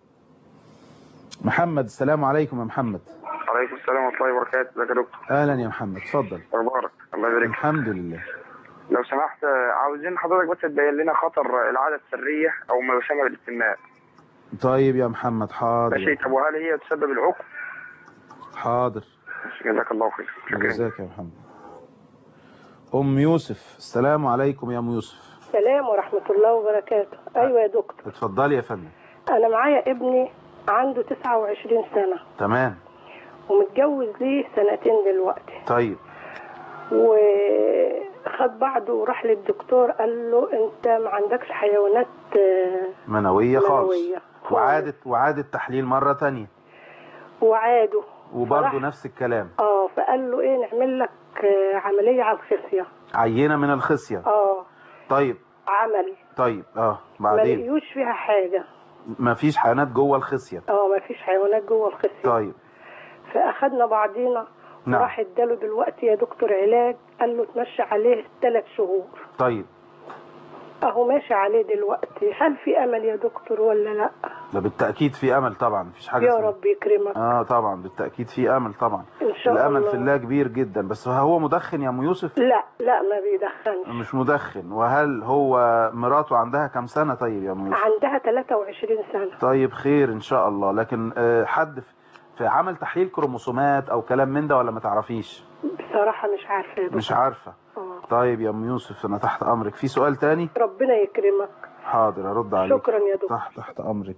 محمد السلام عليكم يا محمد عليكم السلام ورحمة الله وبركاته ازيك يا دكتور اهلا يا محمد اتفضل اخبارك الله يبارك الحمد لله لو سمحت آه، عاوزين حضرتك بس تبين لنا خطر العادة السرية او ما يسمى بالاستمناء طيب يا محمد ماشي حاضر طب وهل هي تسبب العقم؟ حاضر جزاك الله خير شكرا جزاك يا محمد ام يوسف السلام عليكم يا ام يوسف السلام ورحمة الله وبركاته أيوة يا دكتور اتفضلي يا فندم أنا معايا ابني عنده 29 سنة تمام ومتجوز ليه سنتين دلوقتي طيب وخد بعضه وراح للدكتور قال له أنت ما عندكش حيوانات آه، منوية خالص منوية وعادت وعادت تحليل مرة تانية وعاده وبرضه فراح- نفس الكلام اه فقال له ايه نعمل لك آه، عملية على الخصية عينة من الخصية اه طيب عمل طيب اه ما بعدين لقيوش فيها حاجة ما فيش حيوانات جوه الخصية اه ما فيش حيوانات جوه الخصية طيب فاخدنا بعضينا نعم. وراح اداله دلوقتي يا دكتور علاج قال له تمشي عليه ثلاث شهور طيب اهو ماشي عليه دلوقتي هل في امل يا دكتور ولا لا ده بالتأكيد في أمل طبعا مفيش حاجة يا اسمها- رب يكرمك اه طبعا بالتأكيد في أمل طبعا ان شاء الأمل الله في الله كبير جدا بس هو مدخن يا أم يوسف لا لا ما بيدخنش مش مدخن وهل هو مراته عندها كام سنة طيب يا أم يوسف عندها 23 سنة طيب خير إن شاء الله لكن آه، حد في- في عمل تحليل كروموسومات أو كلام من ده ولا ما تعرفيش بصراحة مش عارفة يا دكتور مش عارفة آه. طيب يا أم يوسف أنا تحت أمرك في سؤال تاني ربنا يكرمك حاضر أرد عليك شكرا يا دكتور تحت تحت أمرك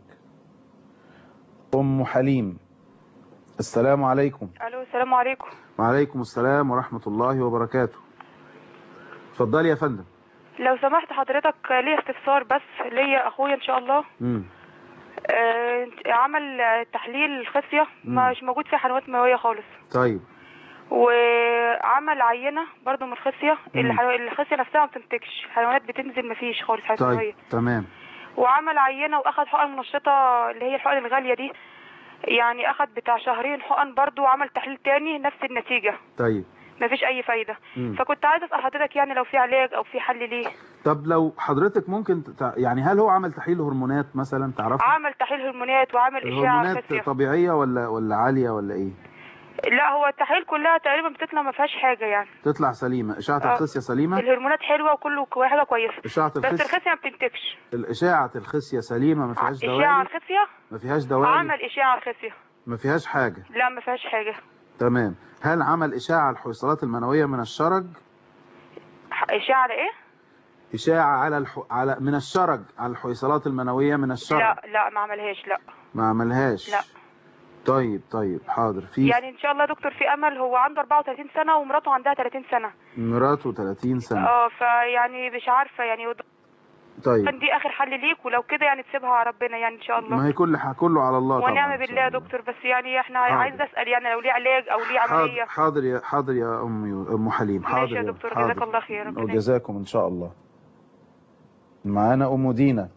أم حليم السلام عليكم الو السلام عليكم وعليكم السلام ورحمة الله وبركاته اتفضلي يا فندم لو سمحت حضرتك ليا استفسار بس ليا اخويا ان شاء الله مم. آه عمل آه، تحليل الخصيه مم. مش موجود فيه حيوانات منويه خالص طيب وعمل عينه برضو من الخصيه مم. الحيو... الخصيه نفسها ما بتنتجش حيوانات بتنزل مفيش خالص حيوانات منويه طيب تمام وعمل عينه واخد حقن منشطه اللي هي الحقن الغاليه دي يعني اخد بتاع شهرين حقن برضو وعمل تحليل تاني نفس النتيجه طيب مفيش اي فايده مم. فكنت عايزه اسال حضرتك يعني لو في علاج او في حل ليه طب لو حضرتك ممكن تع... يعني هل هو عمل تحليل هرمونات مثلا تعرف عمل تحليل هرمونات وعمل اشعه الهرمونات خصيه طبيعية ولا ولا عالية ولا ايه لا هو التحاليل كلها تقريبا بتطلع ما فيهاش حاجه يعني تطلع سليمة إشاعة آه. الخصية سليمة الهرمونات حلوه وكله كو- حاجه كويسه إشاعة بس الخصية الخصيه ما بتنتجش الإشاعة الخصية سليمة ما فيهاش اشعه دوالي الخصيه ما فيهاش دوالي عمل اشعه الخصيه ما فيهاش حاجة لا ما فيهاش حاجه تمام هل عمل إشاعة الحويصلات المنوية من الشرج ح- اشعه على ايه إشاعة على الح... على من الشرج على الحويصلات المنوية من الشرج لا لا ما عملهاش لا ما عملهاش لا. طيب طيب حاضر في يعني ان شاء الله دكتور في امل هو عنده 34 سنه ومراته عندها 30 سنه مراته 30 سنة اه فيعني مش عارفه يعني وض- طيب كان دي اخر حل ليك ولو كده يعني تسيبها على ربنا يعني ان شاء الله ما هي كل ح... كله على الله طبعا ونعم إن شاء بالله يا الله. دكتور بس يعني احنا حاضر. عايز اسال يعني لو ليه علاج او ليه عمليه حاضر حاضر يا حاضر يا ام يو- ام حليم حاضر ماشي يا دكتور جزاك الله خير ربنا وجزاكم ان شاء الله معانا ام دينا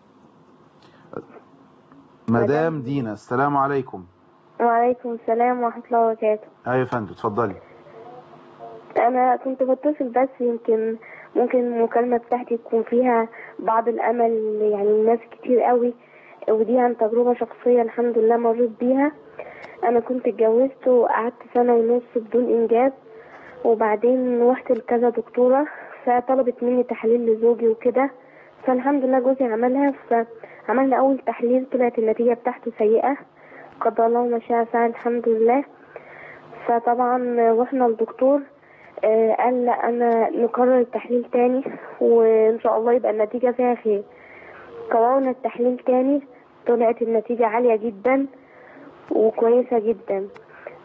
مدام دينا السلام عليكم وعليكم السلام ورحمة الله وبركاته ايوه يا فندم اتفضلي أنا كنت بتصل بس يمكن ممكن المكالمة بتاعتي تكون فيها بعض الأمل يعني ناس كتير قوي ودي عن تجربة شخصية الحمد لله مريت بيها أنا كنت اتجوزت وقعدت سنة ونص بدون إنجاب وبعدين رحت لكذا دكتورة فطلبت مني تحاليل لزوجي وكده فالحمد لله جوزي عملها فعملنا أول تحليل طلعت النتيجة بتاعته سيئة قدر الله ما شاء فعل الحمد لله فطبعا رحنا للدكتور آه، قال لا انا نكرر التحليل تاني وان شاء الله يبقى النتيجة فيها خير كررنا التحليل تاني طلعت النتيجة عالية جدا وكويسة جدا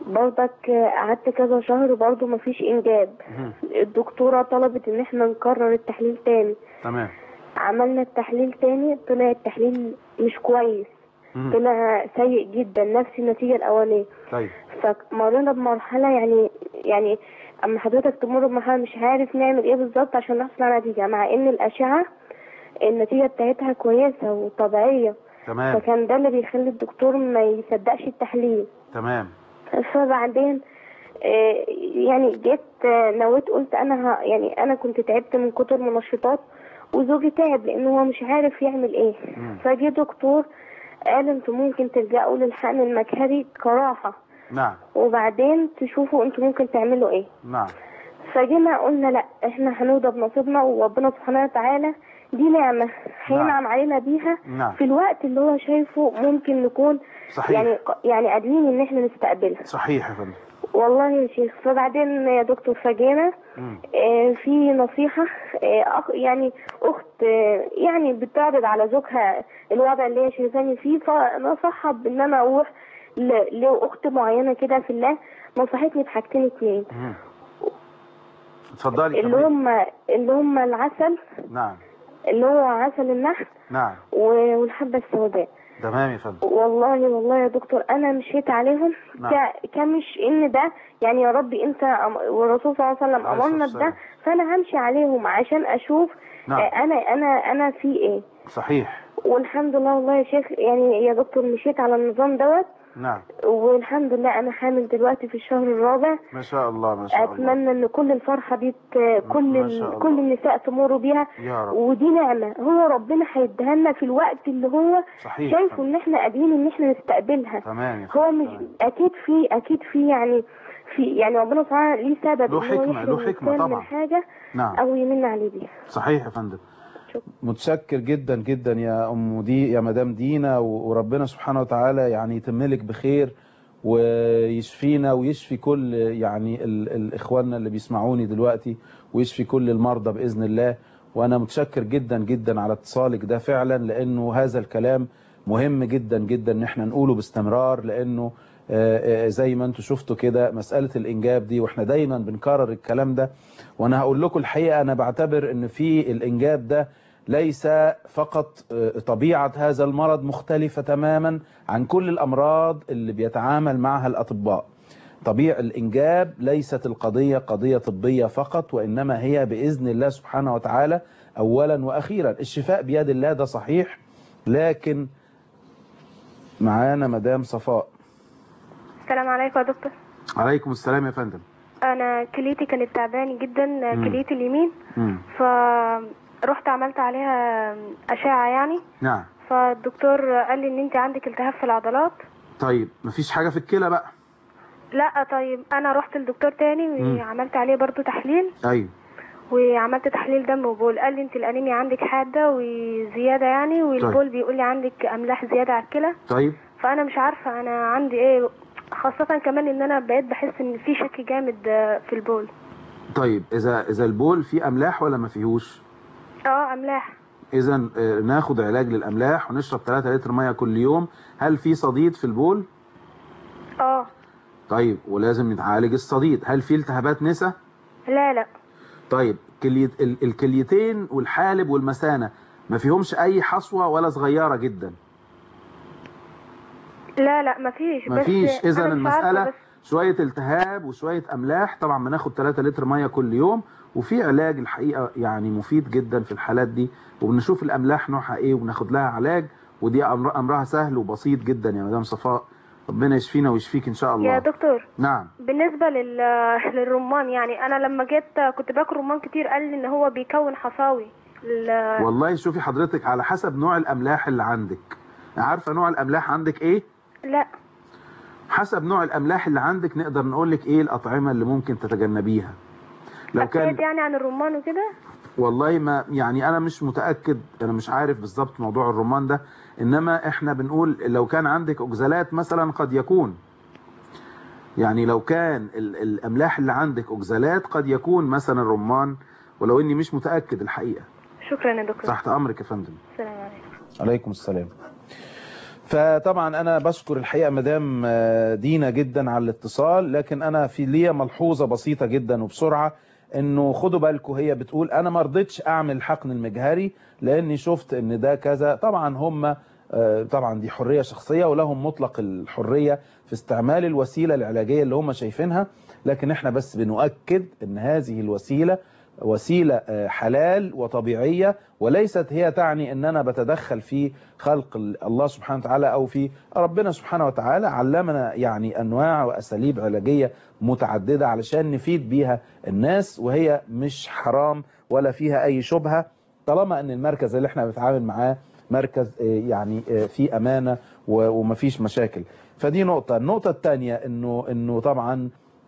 برضك قعدت كذا شهر برضه مفيش انجاب الدكتورة طلبت ان احنا نكرر التحليل تاني تمام عملنا التحليل تاني طلع التحليل مش كويس مم. طلع سيء جدا نفس النتيجة الأولانية طيب فمرينا بمرحلة يعني يعني أما حضرتك تمر بمرحلة مش عارف نعمل إيه بالظبط عشان نحصل على نتيجة مع إن الأشعة النتيجة بتاعتها كويسة وطبيعية تمام فكان ده اللي بيخلي الدكتور ما يصدقش التحليل تمام فبعدين آه، يعني جيت آه، نويت قلت انا ه... يعني انا كنت تعبت من كتر منشطات وزوجي تعب لانه هو مش عارف يعمل ايه فجي دكتور قال انتوا ممكن تلجأوا للحقن المجهري كراحة نعم وبعدين تشوفوا انتوا ممكن تعملوا ايه نعم فجينا قلنا لا احنا هنرضى بنصيبنا وربنا سبحانه وتعالى دي نعمة هينعم علينا بيها نعم. في الوقت اللي هو شايفه ممكن نكون صحيح. يعني يعني قادرين ان احنا نستقبلها صحيح يا فندم والله يا شيخ فبعدين يا دكتور فجينا مم. آه، في نصيحة آه، أخ- يعني أخت آه، يعني بتعرض على زوجها الوضع اللي هي شايفاني فيه فنصحها بإن أنا أروح ل- لأخت معينة كده في الله نصحتني بحاجتين اتنين مم. اتفضلي اللي كملي. هم اللي هم العسل نعم اللي هو عسل النحل نعم و- والحبة السوداء تمام يا فندم والله والله يا دكتور انا مشيت عليهم نعم. ك- كمش ان ده يعني يا ربي انت أم- والرسول صلى الله عليه وسلم عليه امرنا الصلاة بده فانا همشي عليهم عشان اشوف نعم. آه، انا انا انا في ايه صحيح والحمد لله والله يا شيخ يعني يا دكتور مشيت على النظام دوت نعم والحمد لله انا حامل دلوقتي في الشهر الرابع ما شاء الله ما شاء الله اتمنى ان كل الفرحه دي ت- كل ما ال- شاء الله. كل النساء تمر بيها يا رب ودي نعمه هو ربنا هيديها لنا في الوقت اللي هو صحيح شايفه ان احنا قادرين ان احنا نستقبلها تمام يا هو فندم مش اكيد في اكيد في يعني في يعني ربنا سبحانه ليه سبب له إن هو حكمة، يحرم له حكمة الإنسان طبعا. من حاجه نعم او يمن عليه بيها صحيح يا فندم متشكر جدا جدا يا ام دي يا مدام دينا و- وربنا سبحانه وتعالى يعني يتم لك بخير ويشفينا ويشفي كل يعني ال- ال- اخواننا اللي بيسمعوني دلوقتي ويشفي كل المرضى باذن الله وانا متشكر جدا جدا على اتصالك ده فعلا لانه هذا الكلام مهم جدا جدا ان احنا نقوله باستمرار لانه آه، آه، زي ما انتم شفتوا كده مسألة الإنجاب دي واحنا دايما بنكرر الكلام ده وانا هقول لكم الحقيقة انا بعتبر ان في الإنجاب ده ليس فقط آه، طبيعة هذا المرض مختلفة تماما عن كل الأمراض اللي بيتعامل معها الأطباء طبيعة الإنجاب ليست القضية قضية طبية فقط وإنما هي بإذن الله سبحانه وتعالى أولا وأخيرا الشفاء بيد الله ده صحيح لكن معانا مدام صفاء السلام عليكم يا دكتور عليكم السلام يا فندم انا كليتي كانت تعباني جدا مم. كليتي اليمين مم. فرحت عملت عليها اشعه يعني نعم فالدكتور قال لي ان انت عندك التهاب في العضلات طيب مفيش حاجة في الكلى بقى لا طيب انا رحت لدكتور تاني مم. وعملت عليه برضو تحليل أيوه وعملت تحليل دم وبول قال لي انت الانيميا عندك حاده وزياده يعني والبول بيقول لي عندك املاح زياده على الكلى طيب فانا مش عارفه انا عندي ايه خاصه كمان ان انا بقيت بحس ان في شك جامد آه، في البول طيب إذا إذا البول فيه أملاح ولا ما فيهوش اه املاح إذا ناخد علاج للأملاح ونشرب 3 لتر مية كل يوم هل في صديد في البول؟ اه طيب ولازم يتعالج الصديد هل في التهابات نسا؟ لا لا طيب كلية ال- الكليتين والحالب والمثانة ما فيهمش أي حصوة ولا صغيرة جدا لا لا مفيش بس مفيش اذا أنا مش عارفة المساله بس شويه التهاب وشويه املاح طبعا بناخد 3 لتر ميه كل يوم وفي علاج الحقيقه يعني مفيد جدا في الحالات دي وبنشوف الاملاح نوعها ايه وبناخد لها علاج ودي أمر امرها سهل وبسيط جدا يا مدام صفاء ربنا يشفينا ويشفيك ان شاء الله يا دكتور نعم بالنسبة لل... للرمان يعني أنا لما جيت كنت باكل رمان كتير قال لي إن هو بيكون حصاوي ال... والله شوفي حضرتك على حسب نوع الاملاح اللي عندك عارفه نوع الاملاح عندك ايه لا حسب نوع الاملاح اللي عندك نقدر نقول لك ايه الاطعمه اللي ممكن تتجنبيها لو كان أبتعد يعني عن الرمان وكده والله ما يعني انا مش متاكد انا مش عارف بالظبط موضوع الرمان ده انما احنا بنقول لو كان عندك اكزالات مثلا قد يكون يعني لو كان ال- الاملاح اللي عندك اكزالات قد يكون مثلا الرمان ولو اني مش متاكد الحقيقه شكرا يا دكتور تحت امرك يا فندم السلام عليكم عليكم السلام فطبعا انا بشكر الحقيقه مدام آه، دينا جدا على الاتصال لكن انا في ليا ملحوظه بسيطه جدا وبسرعه انه خدوا بالكم هي بتقول انا ما رضيتش اعمل الحقن المجهري لاني شفت ان ده كذا طبعا هم آه، طبعا دي حريه شخصيه ولهم مطلق الحريه في استعمال الوسيله العلاجيه اللي هم شايفينها لكن احنا بس بنؤكد ان هذه الوسيله وسيله آه، حلال وطبيعيه وليست هي تعني ان انا بتدخل في خلق ال- الله سبحانه وتعالى او في ربنا سبحانه وتعالى علمنا يعني انواع واساليب علاجيه متعدده علشان نفيد بيها الناس وهي مش حرام ولا فيها اي شبهه طالما ان المركز اللي احنا بنتعامل معاه مركز آه، يعني آه، فيه امانه و- ومفيش مشاكل فدي نقطه النقطه الثانيه انه انه طبعا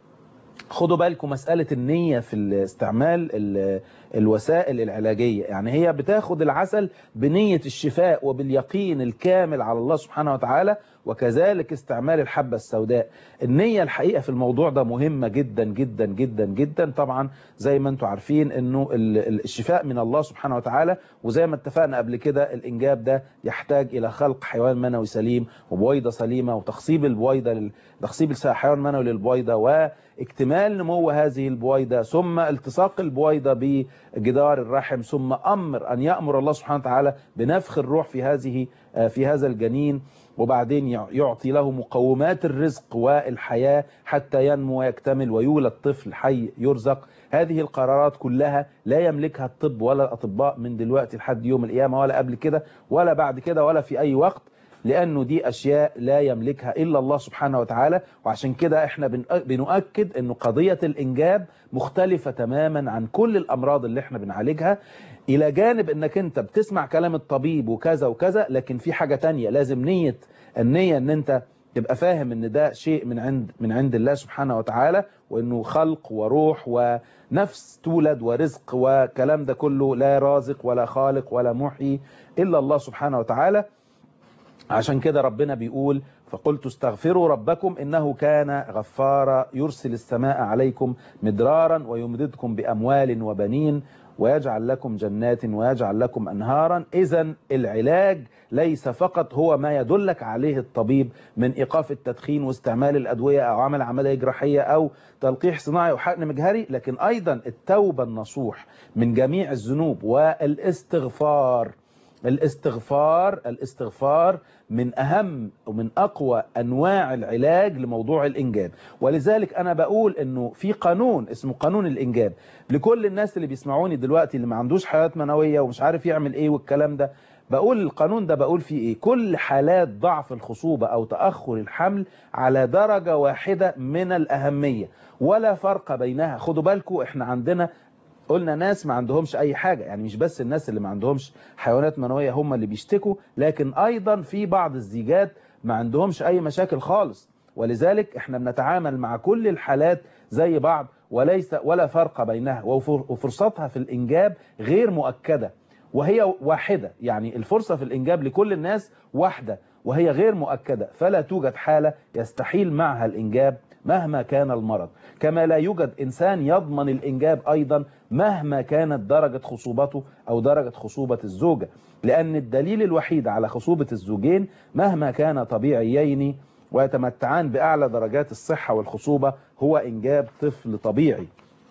خدوا بالكم مسألة النية في استعمال ال- الوسائل العلاجية يعني هي بتاخد العسل بنية الشفاء وباليقين الكامل على الله سبحانه وتعالى وكذلك استعمال الحبة السوداء النية الحقيقة في الموضوع ده مهمة جدا جدا جدا جدا طبعا زي ما انتم عارفين انه ال- ال- الشفاء من الله سبحانه وتعالى وزي ما اتفقنا قبل كده الانجاب ده يحتاج الى خلق حيوان منوي سليم وبويضة سليمة وتخصيب البويضة لل- تخصيب الحيوان المنوي للبويضة واكتمال نمو هذه البويضة ثم التصاق البويضة بجدار الرحم ثم أمر أن يأمر الله سبحانه وتعالى بنفخ الروح في هذه في هذا الجنين وبعدين يعطي له مقومات الرزق والحياة حتى ينمو ويكتمل ويولد طفل حي يرزق هذه القرارات كلها لا يملكها الطب ولا الأطباء من دلوقتي لحد يوم القيامة ولا قبل كده ولا بعد كده ولا في أي وقت لأنه دي أشياء لا يملكها إلا الله سبحانه وتعالى وعشان كده إحنا بن- بنؤكد أنه قضية الإنجاب مختلفة تماما عن كل الأمراض اللي إحنا بنعالجها إلى جانب أنك أنت بتسمع كلام الطبيب وكذا وكذا لكن في حاجة تانية لازم نية النية أن أنت تبقى فاهم ان ده شيء من عند من عند الله سبحانه وتعالى وانه خلق وروح ونفس تولد ورزق وكلام ده كله لا رازق ولا خالق ولا محيي الا الله سبحانه وتعالى عشان كده ربنا بيقول فقلت استغفروا ربكم إنه كان غفارا يرسل السماء عليكم مدرارا ويمددكم بأموال وبنين ويجعل لكم جنات ويجعل لكم أنهارا إذا العلاج ليس فقط هو ما يدلك عليه الطبيب من إيقاف التدخين واستعمال الأدوية أو عمل عملية جراحية أو تلقيح صناعي أو حقن مجهري لكن أيضا التوبة النصوح من جميع الذنوب والاستغفار الاستغفار الاستغفار من أهم ومن أقوى أنواع العلاج لموضوع الإنجاب ولذلك أنا بقول أنه في قانون اسمه قانون الإنجاب لكل الناس اللي بيسمعوني دلوقتي اللي ما عندوش حياة منوية ومش عارف يعمل إيه والكلام ده بقول القانون ده بقول فيه إيه كل حالات ضعف الخصوبة أو تأخر الحمل على درجة واحدة من الأهمية ولا فرق بينها خدوا بالكم إحنا عندنا قلنا ناس ما عندهمش اي حاجة يعني مش بس الناس اللي ما عندهمش حيوانات منوية هم اللي بيشتكوا لكن ايضا في بعض الزيجات ما عندهمش اي مشاكل خالص ولذلك احنا بنتعامل مع كل الحالات زي بعض وليس ولا فرق بينها وفر- وفرصتها في الانجاب غير مؤكدة وهي واحدة يعني الفرصة في الانجاب لكل الناس واحدة وهي غير مؤكدة فلا توجد حالة يستحيل معها الانجاب مهما كان المرض كما لا يوجد إنسان يضمن الإنجاب أيضا مهما كانت درجة خصوبته أو درجة خصوبة الزوجة لأن الدليل الوحيد على خصوبة الزوجين مهما كان طبيعيين ويتمتعان بأعلى درجات الصحة والخصوبة هو إنجاب طفل طبيعي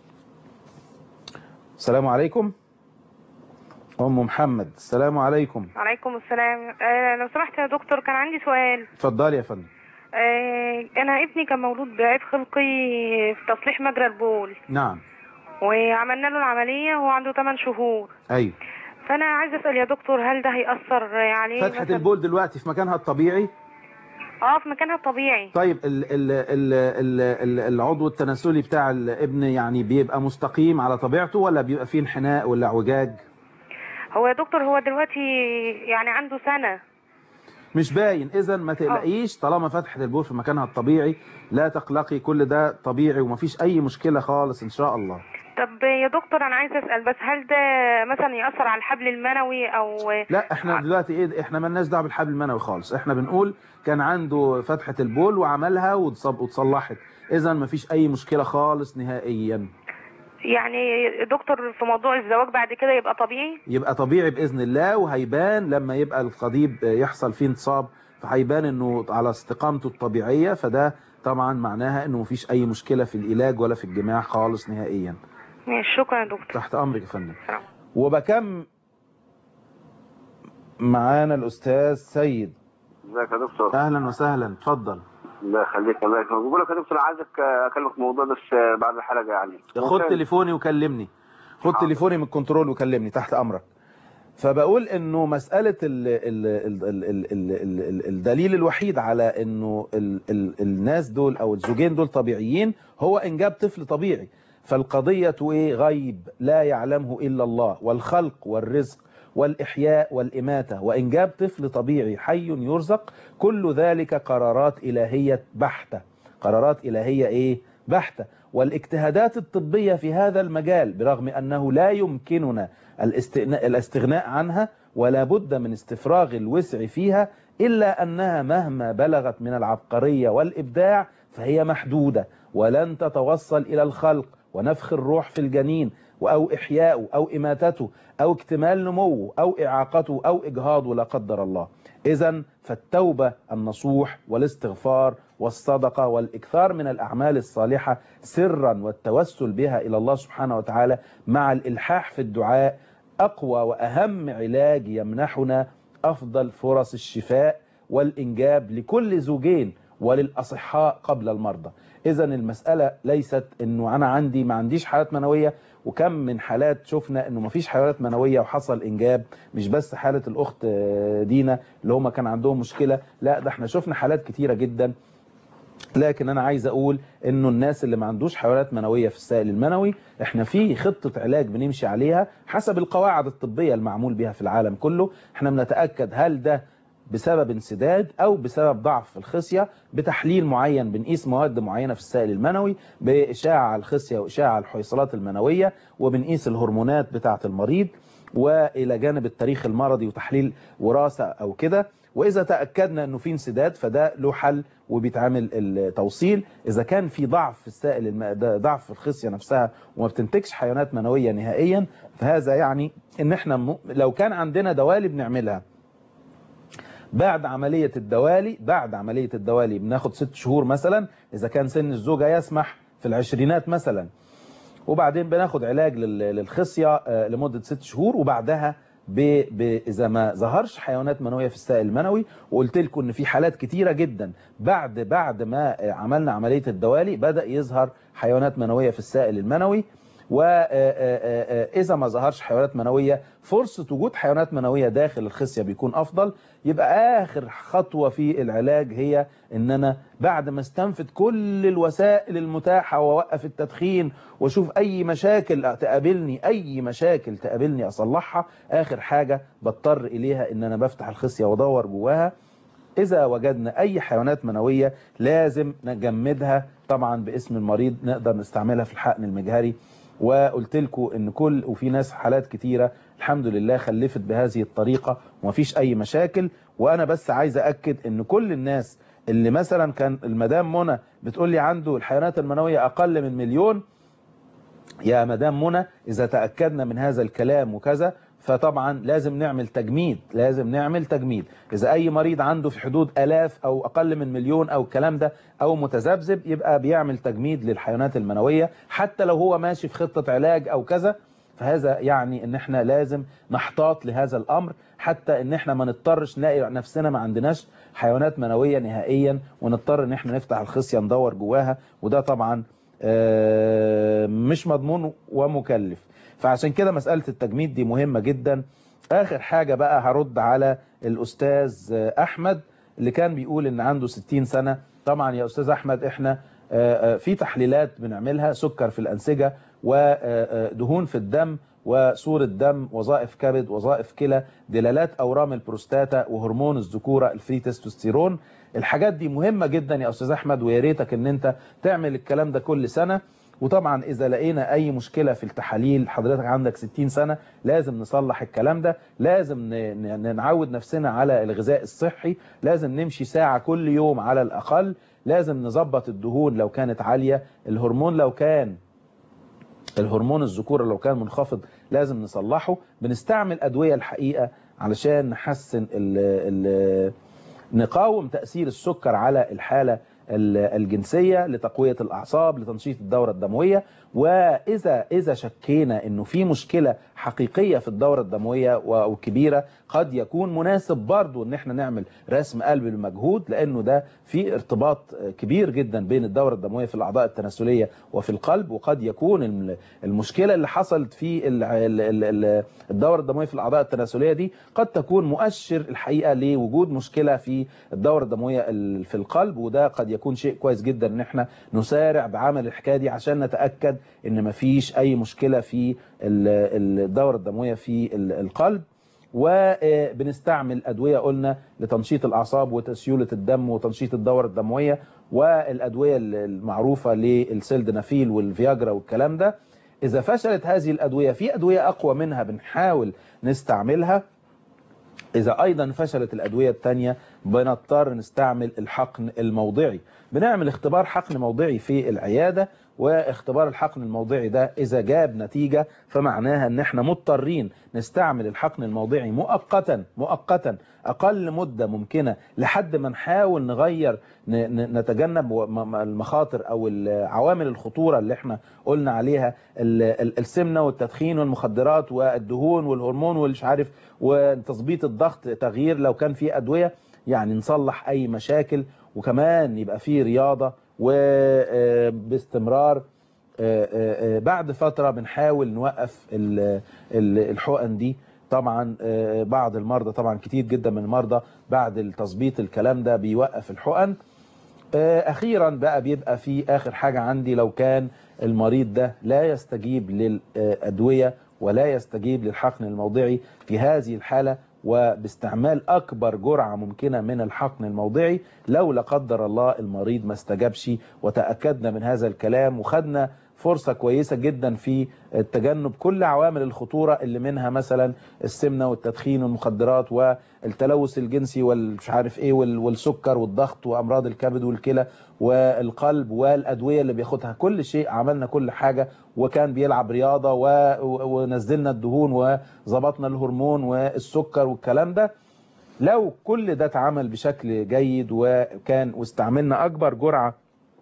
السلام عليكم أم محمد السلام عليكم عليكم السلام آه لو سمحت يا دكتور كان عندي سؤال اتفضلي يا فندم آه انا ابني كان مولود بعيب خلقي في تصليح مجرى البول نعم وعملنا له العملية وهو عنده 8 شهور أيوه فانا عايزه اسال يا دكتور هل ده هيأثر عليه فتحة مثلاً؟ البول دلوقتي في مكانها الطبيعي اه في مكانها الطبيعي طيب ال ال ال ال ال العضو التناسلي بتاع الابن يعني بيبقى مستقيم على طبيعته ولا بيبقى فيه انحناء ولا اعوجاج هو يا دكتور هو دلوقتي يعني عنده سنة مش باين اذا ما تقلقيش طالما فتحة البول في مكانها الطبيعي لا تقلقي كل ده طبيعي ومفيش اي مشكلة خالص ان شاء الله طب يا دكتور انا عايزه اسال بس هل ده مثلا يأثر على الحبل المنوي او لا احنا دلوقتي ايه احنا مالناش دعوه بالحبل المنوي خالص احنا بنقول كان عنده فتحة البول وعملها وتصب- وتصلحت اذا مفيش اي مشكلة خالص نهائيا يعني دكتور في موضوع الزواج بعد كده يبقى طبيعي يبقى طبيعي بإذن الله وهيبان لما يبقى القضيب يحصل فيه انتصاب هيبان انه على استقامته الطبيعيه فده طبعا معناها انه مفيش اي مشكله في العلاج ولا في الجماع خالص نهائيا ماشي شكرا يا دكتور تحت امرك يا فندم وبكم معانا الاستاذ سيد ازيك يا دكتور اهلا وسهلا اتفضل الله يخليك الله يكرمك بقول لك يا دكتور عايزك اكلمك في موضوع بس بعد الحلقه يعني خد تليفوني وكلمني خد تليفوني من الكنترول وكلمني تحت امرك فبقول انه مساله ال ال ال ال ال ال ال ال الدليل الوحيد على انه ال ال الناس دول او الزوجين دول طبيعيين هو انجاب طفل طبيعي فالقضيه ايه غيب لا يعلمه الا الله والخلق والرزق والإحياء والإماتة وإنجاب طفل طبيعي حي يرزق كل ذلك قرارات إلهية بحتة قرارات إلهية إيه؟ بحتة والاجتهادات الطبية في هذا المجال برغم أنه لا يمكننا الاستغناء عنها ولا بد من استفراغ الوسع فيها إلا أنها مهما بلغت من العبقرية والإبداع فهي محدودة ولن تتوصل إلى الخلق ونفخ الروح في الجنين أو إحياءه أو إماتته أو اكتمال نموه أو إعاقته أو إجهاضه لا قدر الله إذا فالتوبة النصوح والاستغفار والصدقة والإكثار من الأعمال الصالحة سرا والتوسل بها إلى الله سبحانه وتعالى مع الإلحاح في الدعاء أقوى وأهم علاج يمنحنا أفضل فرص الشفاء والإنجاب لكل زوجين وللأصحاء قبل المرضى إذا المسألة ليست أنه أنا عندي ما عنديش حالات منوية وكم من حالات شفنا أنه ما فيش حالات منوية وحصل إنجاب مش بس حالة الأخت دينا اللي هم كان عندهم مشكلة لا ده احنا شفنا حالات كتيرة جدا لكن انا عايز اقول انه الناس اللي ما عندوش حيوانات منويه في السائل المنوي احنا في خطه علاج بنمشي عليها حسب القواعد الطبيه المعمول بها في العالم كله احنا بنتاكد هل ده بسبب انسداد او بسبب ضعف في الخصيه بتحليل معين بنقيس مواد معينه في السائل المنوي باشعه على الخصيه واشعه على الحويصلات المنويه وبنقيس الهرمونات بتاعه المريض والى جانب التاريخ المرضي وتحليل وراثه او كده واذا تاكدنا انه في انسداد فده له حل وبيتعمل التوصيل اذا كان في ضعف في السائل الم... ضعف في الخصيه نفسها وما بتنتجش حيوانات منويه نهائيا فهذا يعني ان احنا م... لو كان عندنا دوالي بنعملها بعد عملية الدوالي بعد عملية الدوالي بناخد ست شهور مثلا إذا كان سن الزوجة يسمح في العشرينات مثلا وبعدين بناخد علاج للخصية لمدة ست شهور وبعدها ب... ب... إذا ما ظهرش حيوانات منوية في السائل المنوي وقلت لكم إن في حالات كتيرة جدا بعد بعد ما عملنا عملية الدوالي بدأ يظهر حيوانات منوية في السائل المنوي وإذا ما ظهرش حيوانات منوية فرصة وجود حيوانات منوية داخل الخصية بيكون أفضل يبقى آخر خطوة في العلاج هي إن أنا بعد ما استنفد كل الوسائل المتاحة ووقف التدخين واشوف أي مشاكل تقابلني أي مشاكل تقابلني أصلحها آخر حاجة بضطر إليها إن أنا بفتح الخصية وادور جواها إذا وجدنا أي حيوانات منوية لازم نجمدها طبعا باسم المريض نقدر نستعملها في الحقن المجهري وقلت لكم ان كل وفي ناس حالات كتيرة الحمد لله خلفت بهذه الطريقة ومفيش اي مشاكل وانا بس عايز اكد ان كل الناس اللي مثلا كان المدام منى بتقول لي عنده الحيوانات المنوية اقل من مليون يا مدام منى اذا تأكدنا من هذا الكلام وكذا فطبعا لازم نعمل تجميد لازم نعمل تجميد إذا أي مريض عنده في حدود ألاف أو أقل من مليون أو الكلام ده أو متذبذب يبقى بيعمل تجميد للحيوانات المنوية حتى لو هو ماشي في خطة علاج أو كذا فهذا يعني ان احنا لازم نحتاط لهذا الامر حتى ان احنا ما نضطرش نلاقي نفسنا ما عندناش حيوانات منوية نهائيا ونضطر ان احنا نفتح الخصية ندور جواها وده طبعا مش مضمون ومكلف فعشان كده مسألة التجميد دي مهمة جدا آخر حاجة بقى هرد على الأستاذ أحمد اللي كان بيقول إن عنده 60 سنة طبعا يا أستاذ أحمد إحنا في تحليلات بنعملها سكر في الأنسجة ودهون في الدم وصورة دم وظائف كبد وظائف كلى دلالات أورام البروستاتا وهرمون الذكورة الفري تستوستيرون الحاجات دي مهمة جدا يا أستاذ أحمد ويا ريتك إن أنت تعمل الكلام ده كل سنة وطبعا إذا لقينا أي مشكلة في التحاليل حضرتك عندك 60 سنة لازم نصلح الكلام ده لازم نعود نفسنا على الغذاء الصحي لازم نمشي ساعة كل يوم على الأقل لازم نظبط الدهون لو كانت عالية الهرمون لو كان الهرمون الذكورة لو كان منخفض لازم نصلحه بنستعمل أدوية الحقيقة علشان نحسن ال ال نقاوم تأثير السكر على الحالة ال- الجنسية لتقوية الأعصاب لتنشيط الدورة الدموية وإذا إذا شكينا إنه في مشكلة حقيقية في الدورة الدموية و- أو كبيرة قد يكون مناسب برضو إن احنا نعمل رسم قلب بمجهود لأنه ده في ارتباط كبير جدا بين الدورة الدموية في الأعضاء التناسلية وفي القلب وقد يكون الم- المشكلة اللي حصلت في ال- ال- ال- ال- الدورة الدموية في الأعضاء التناسلية دي قد تكون مؤشر الحقيقة لوجود مشكلة في الدورة الدموية ال- في القلب وده قد يكون شيء كويس جدا ان احنا نسارع بعمل الحكاية دي عشان نتأكد ان مفيش اي مشكلة في ال- الدورة الدموية في ال- القلب وبنستعمل أدوية قلنا لتنشيط الأعصاب وتسيولة الدم وتنشيط الدورة الدموية والأدوية المعروفة للسيلدنافيل والفياجرا والكلام ده إذا فشلت هذه الأدوية في أدوية أقوى منها بنحاول نستعملها إذا أيضا فشلت الأدوية التانية بنضطر نستعمل الحقن الموضعي بنعمل اختبار حقن موضعي في العيادة واختبار الحقن الموضعي ده إذا جاب نتيجة فمعناها أن احنا مضطرين نستعمل الحقن الموضعي مؤقتا مؤقتا أقل مدة ممكنة لحد ما نحاول نغير ن- ن- نتجنب م- م- المخاطر أو عوامل الخطورة اللي احنا قلنا عليها ال- ال- السمنة والتدخين والمخدرات والدهون والهرمون والمش عارف وتظبيط الضغط تغيير لو كان في أدوية يعني نصلح أي مشاكل وكمان يبقى في رياضة وباستمرار بعد فترة بنحاول نوقف ال- ال- الحقن دي طبعا آه، بعض المرضى طبعا كتير جدا من المرضى بعد التظبيط الكلام ده بيوقف الحقن آه، اخيرا بقى بيبقى في اخر حاجة عندي لو كان المريض ده لا يستجيب للادوية ولا يستجيب للحقن الموضعي في هذه الحالة وباستعمال اكبر جرعة ممكنة من الحقن الموضعي لو لا قدر الله المريض ما استجابش وتأكدنا من هذا الكلام وخدنا فرصة كويسة جدا في تجنب كل عوامل الخطورة اللي منها مثلا السمنة والتدخين والمخدرات والتلوث الجنسي والمش عارف ايه وال- والسكر والضغط وامراض الكبد والكلى والقلب والادوية اللي بياخدها كل شيء عملنا كل حاجة وكان بيلعب رياضة و- و- ونزلنا الدهون وظبطنا الهرمون والسكر والكلام ده لو كل ده اتعمل بشكل جيد وكان واستعملنا اكبر جرعة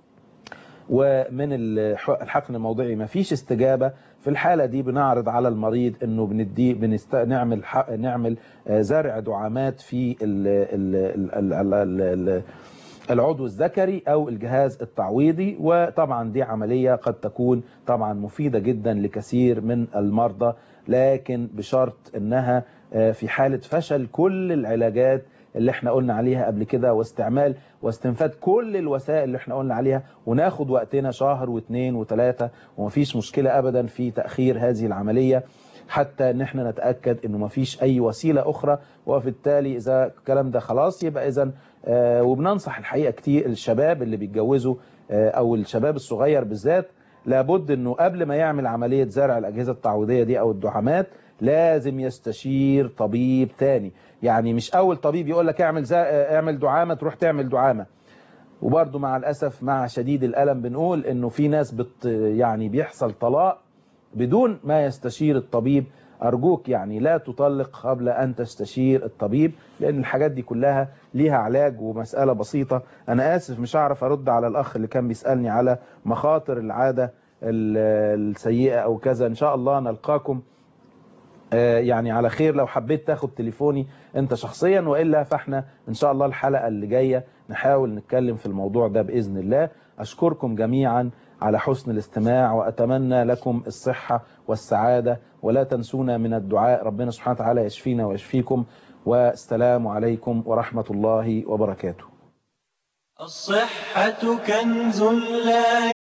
ومن الح- الحقن الموضعي ما فيش استجابة في الحالة دي بنعرض على المريض انه بندي بنست... نعمل ح... نعمل آه، زرع دعامات في ال... ال... ال... ال... ال... ال... العضو الذكري او الجهاز التعويضي وطبعا دي عملية قد تكون طبعا مفيدة جدا لكثير من المرضى لكن بشرط انها آه، في حالة فشل كل العلاجات اللي احنا قلنا عليها قبل كده واستعمال واستنفاد كل الوسائل اللي احنا قلنا عليها وناخد وقتنا شهر واثنين وثلاثة ومفيش مشكلة ابدا في تأخير هذه العملية حتى ان احنا نتأكد انه مفيش اي وسيلة اخرى وبالتالي اذا الكلام ده خلاص يبقى اذا آه، وبننصح الحقيقة كتير الشباب اللي بيتجوزوا آه، او الشباب الصغير بالذات لابد انه قبل ما يعمل عملية زرع الاجهزة التعويضية دي او الدعامات لازم يستشير طبيب تاني يعني مش اول طبيب يقول لك اعمل زا... اعمل دعامة تروح تعمل دعامة وبرضه مع الاسف مع شديد الالم بنقول انه في ناس بت يعني بيحصل طلاق بدون ما يستشير الطبيب أرجوك يعني لا تطلق قبل أن تستشير الطبيب لأن الحاجات دي كلها ليها علاج ومسألة بسيطة أنا آسف مش هعرف أرد على الأخ اللي كان بيسألني على مخاطر العادة ال- السيئة أو كذا إن شاء الله نلقاكم آه، يعني على خير لو حبيت تاخد تليفوني انت شخصيا وإلا فاحنا ان شاء الله الحلقة اللي جاية نحاول نتكلم في الموضوع ده بإذن الله أشكركم جميعا على حسن الاستماع وأتمنى لكم الصحة والسعادة ولا تنسونا من الدعاء ربنا سبحانه وتعالى يشفينا ويشفيكم والسلام عليكم ورحمة الله وبركاته الصحة كنز لا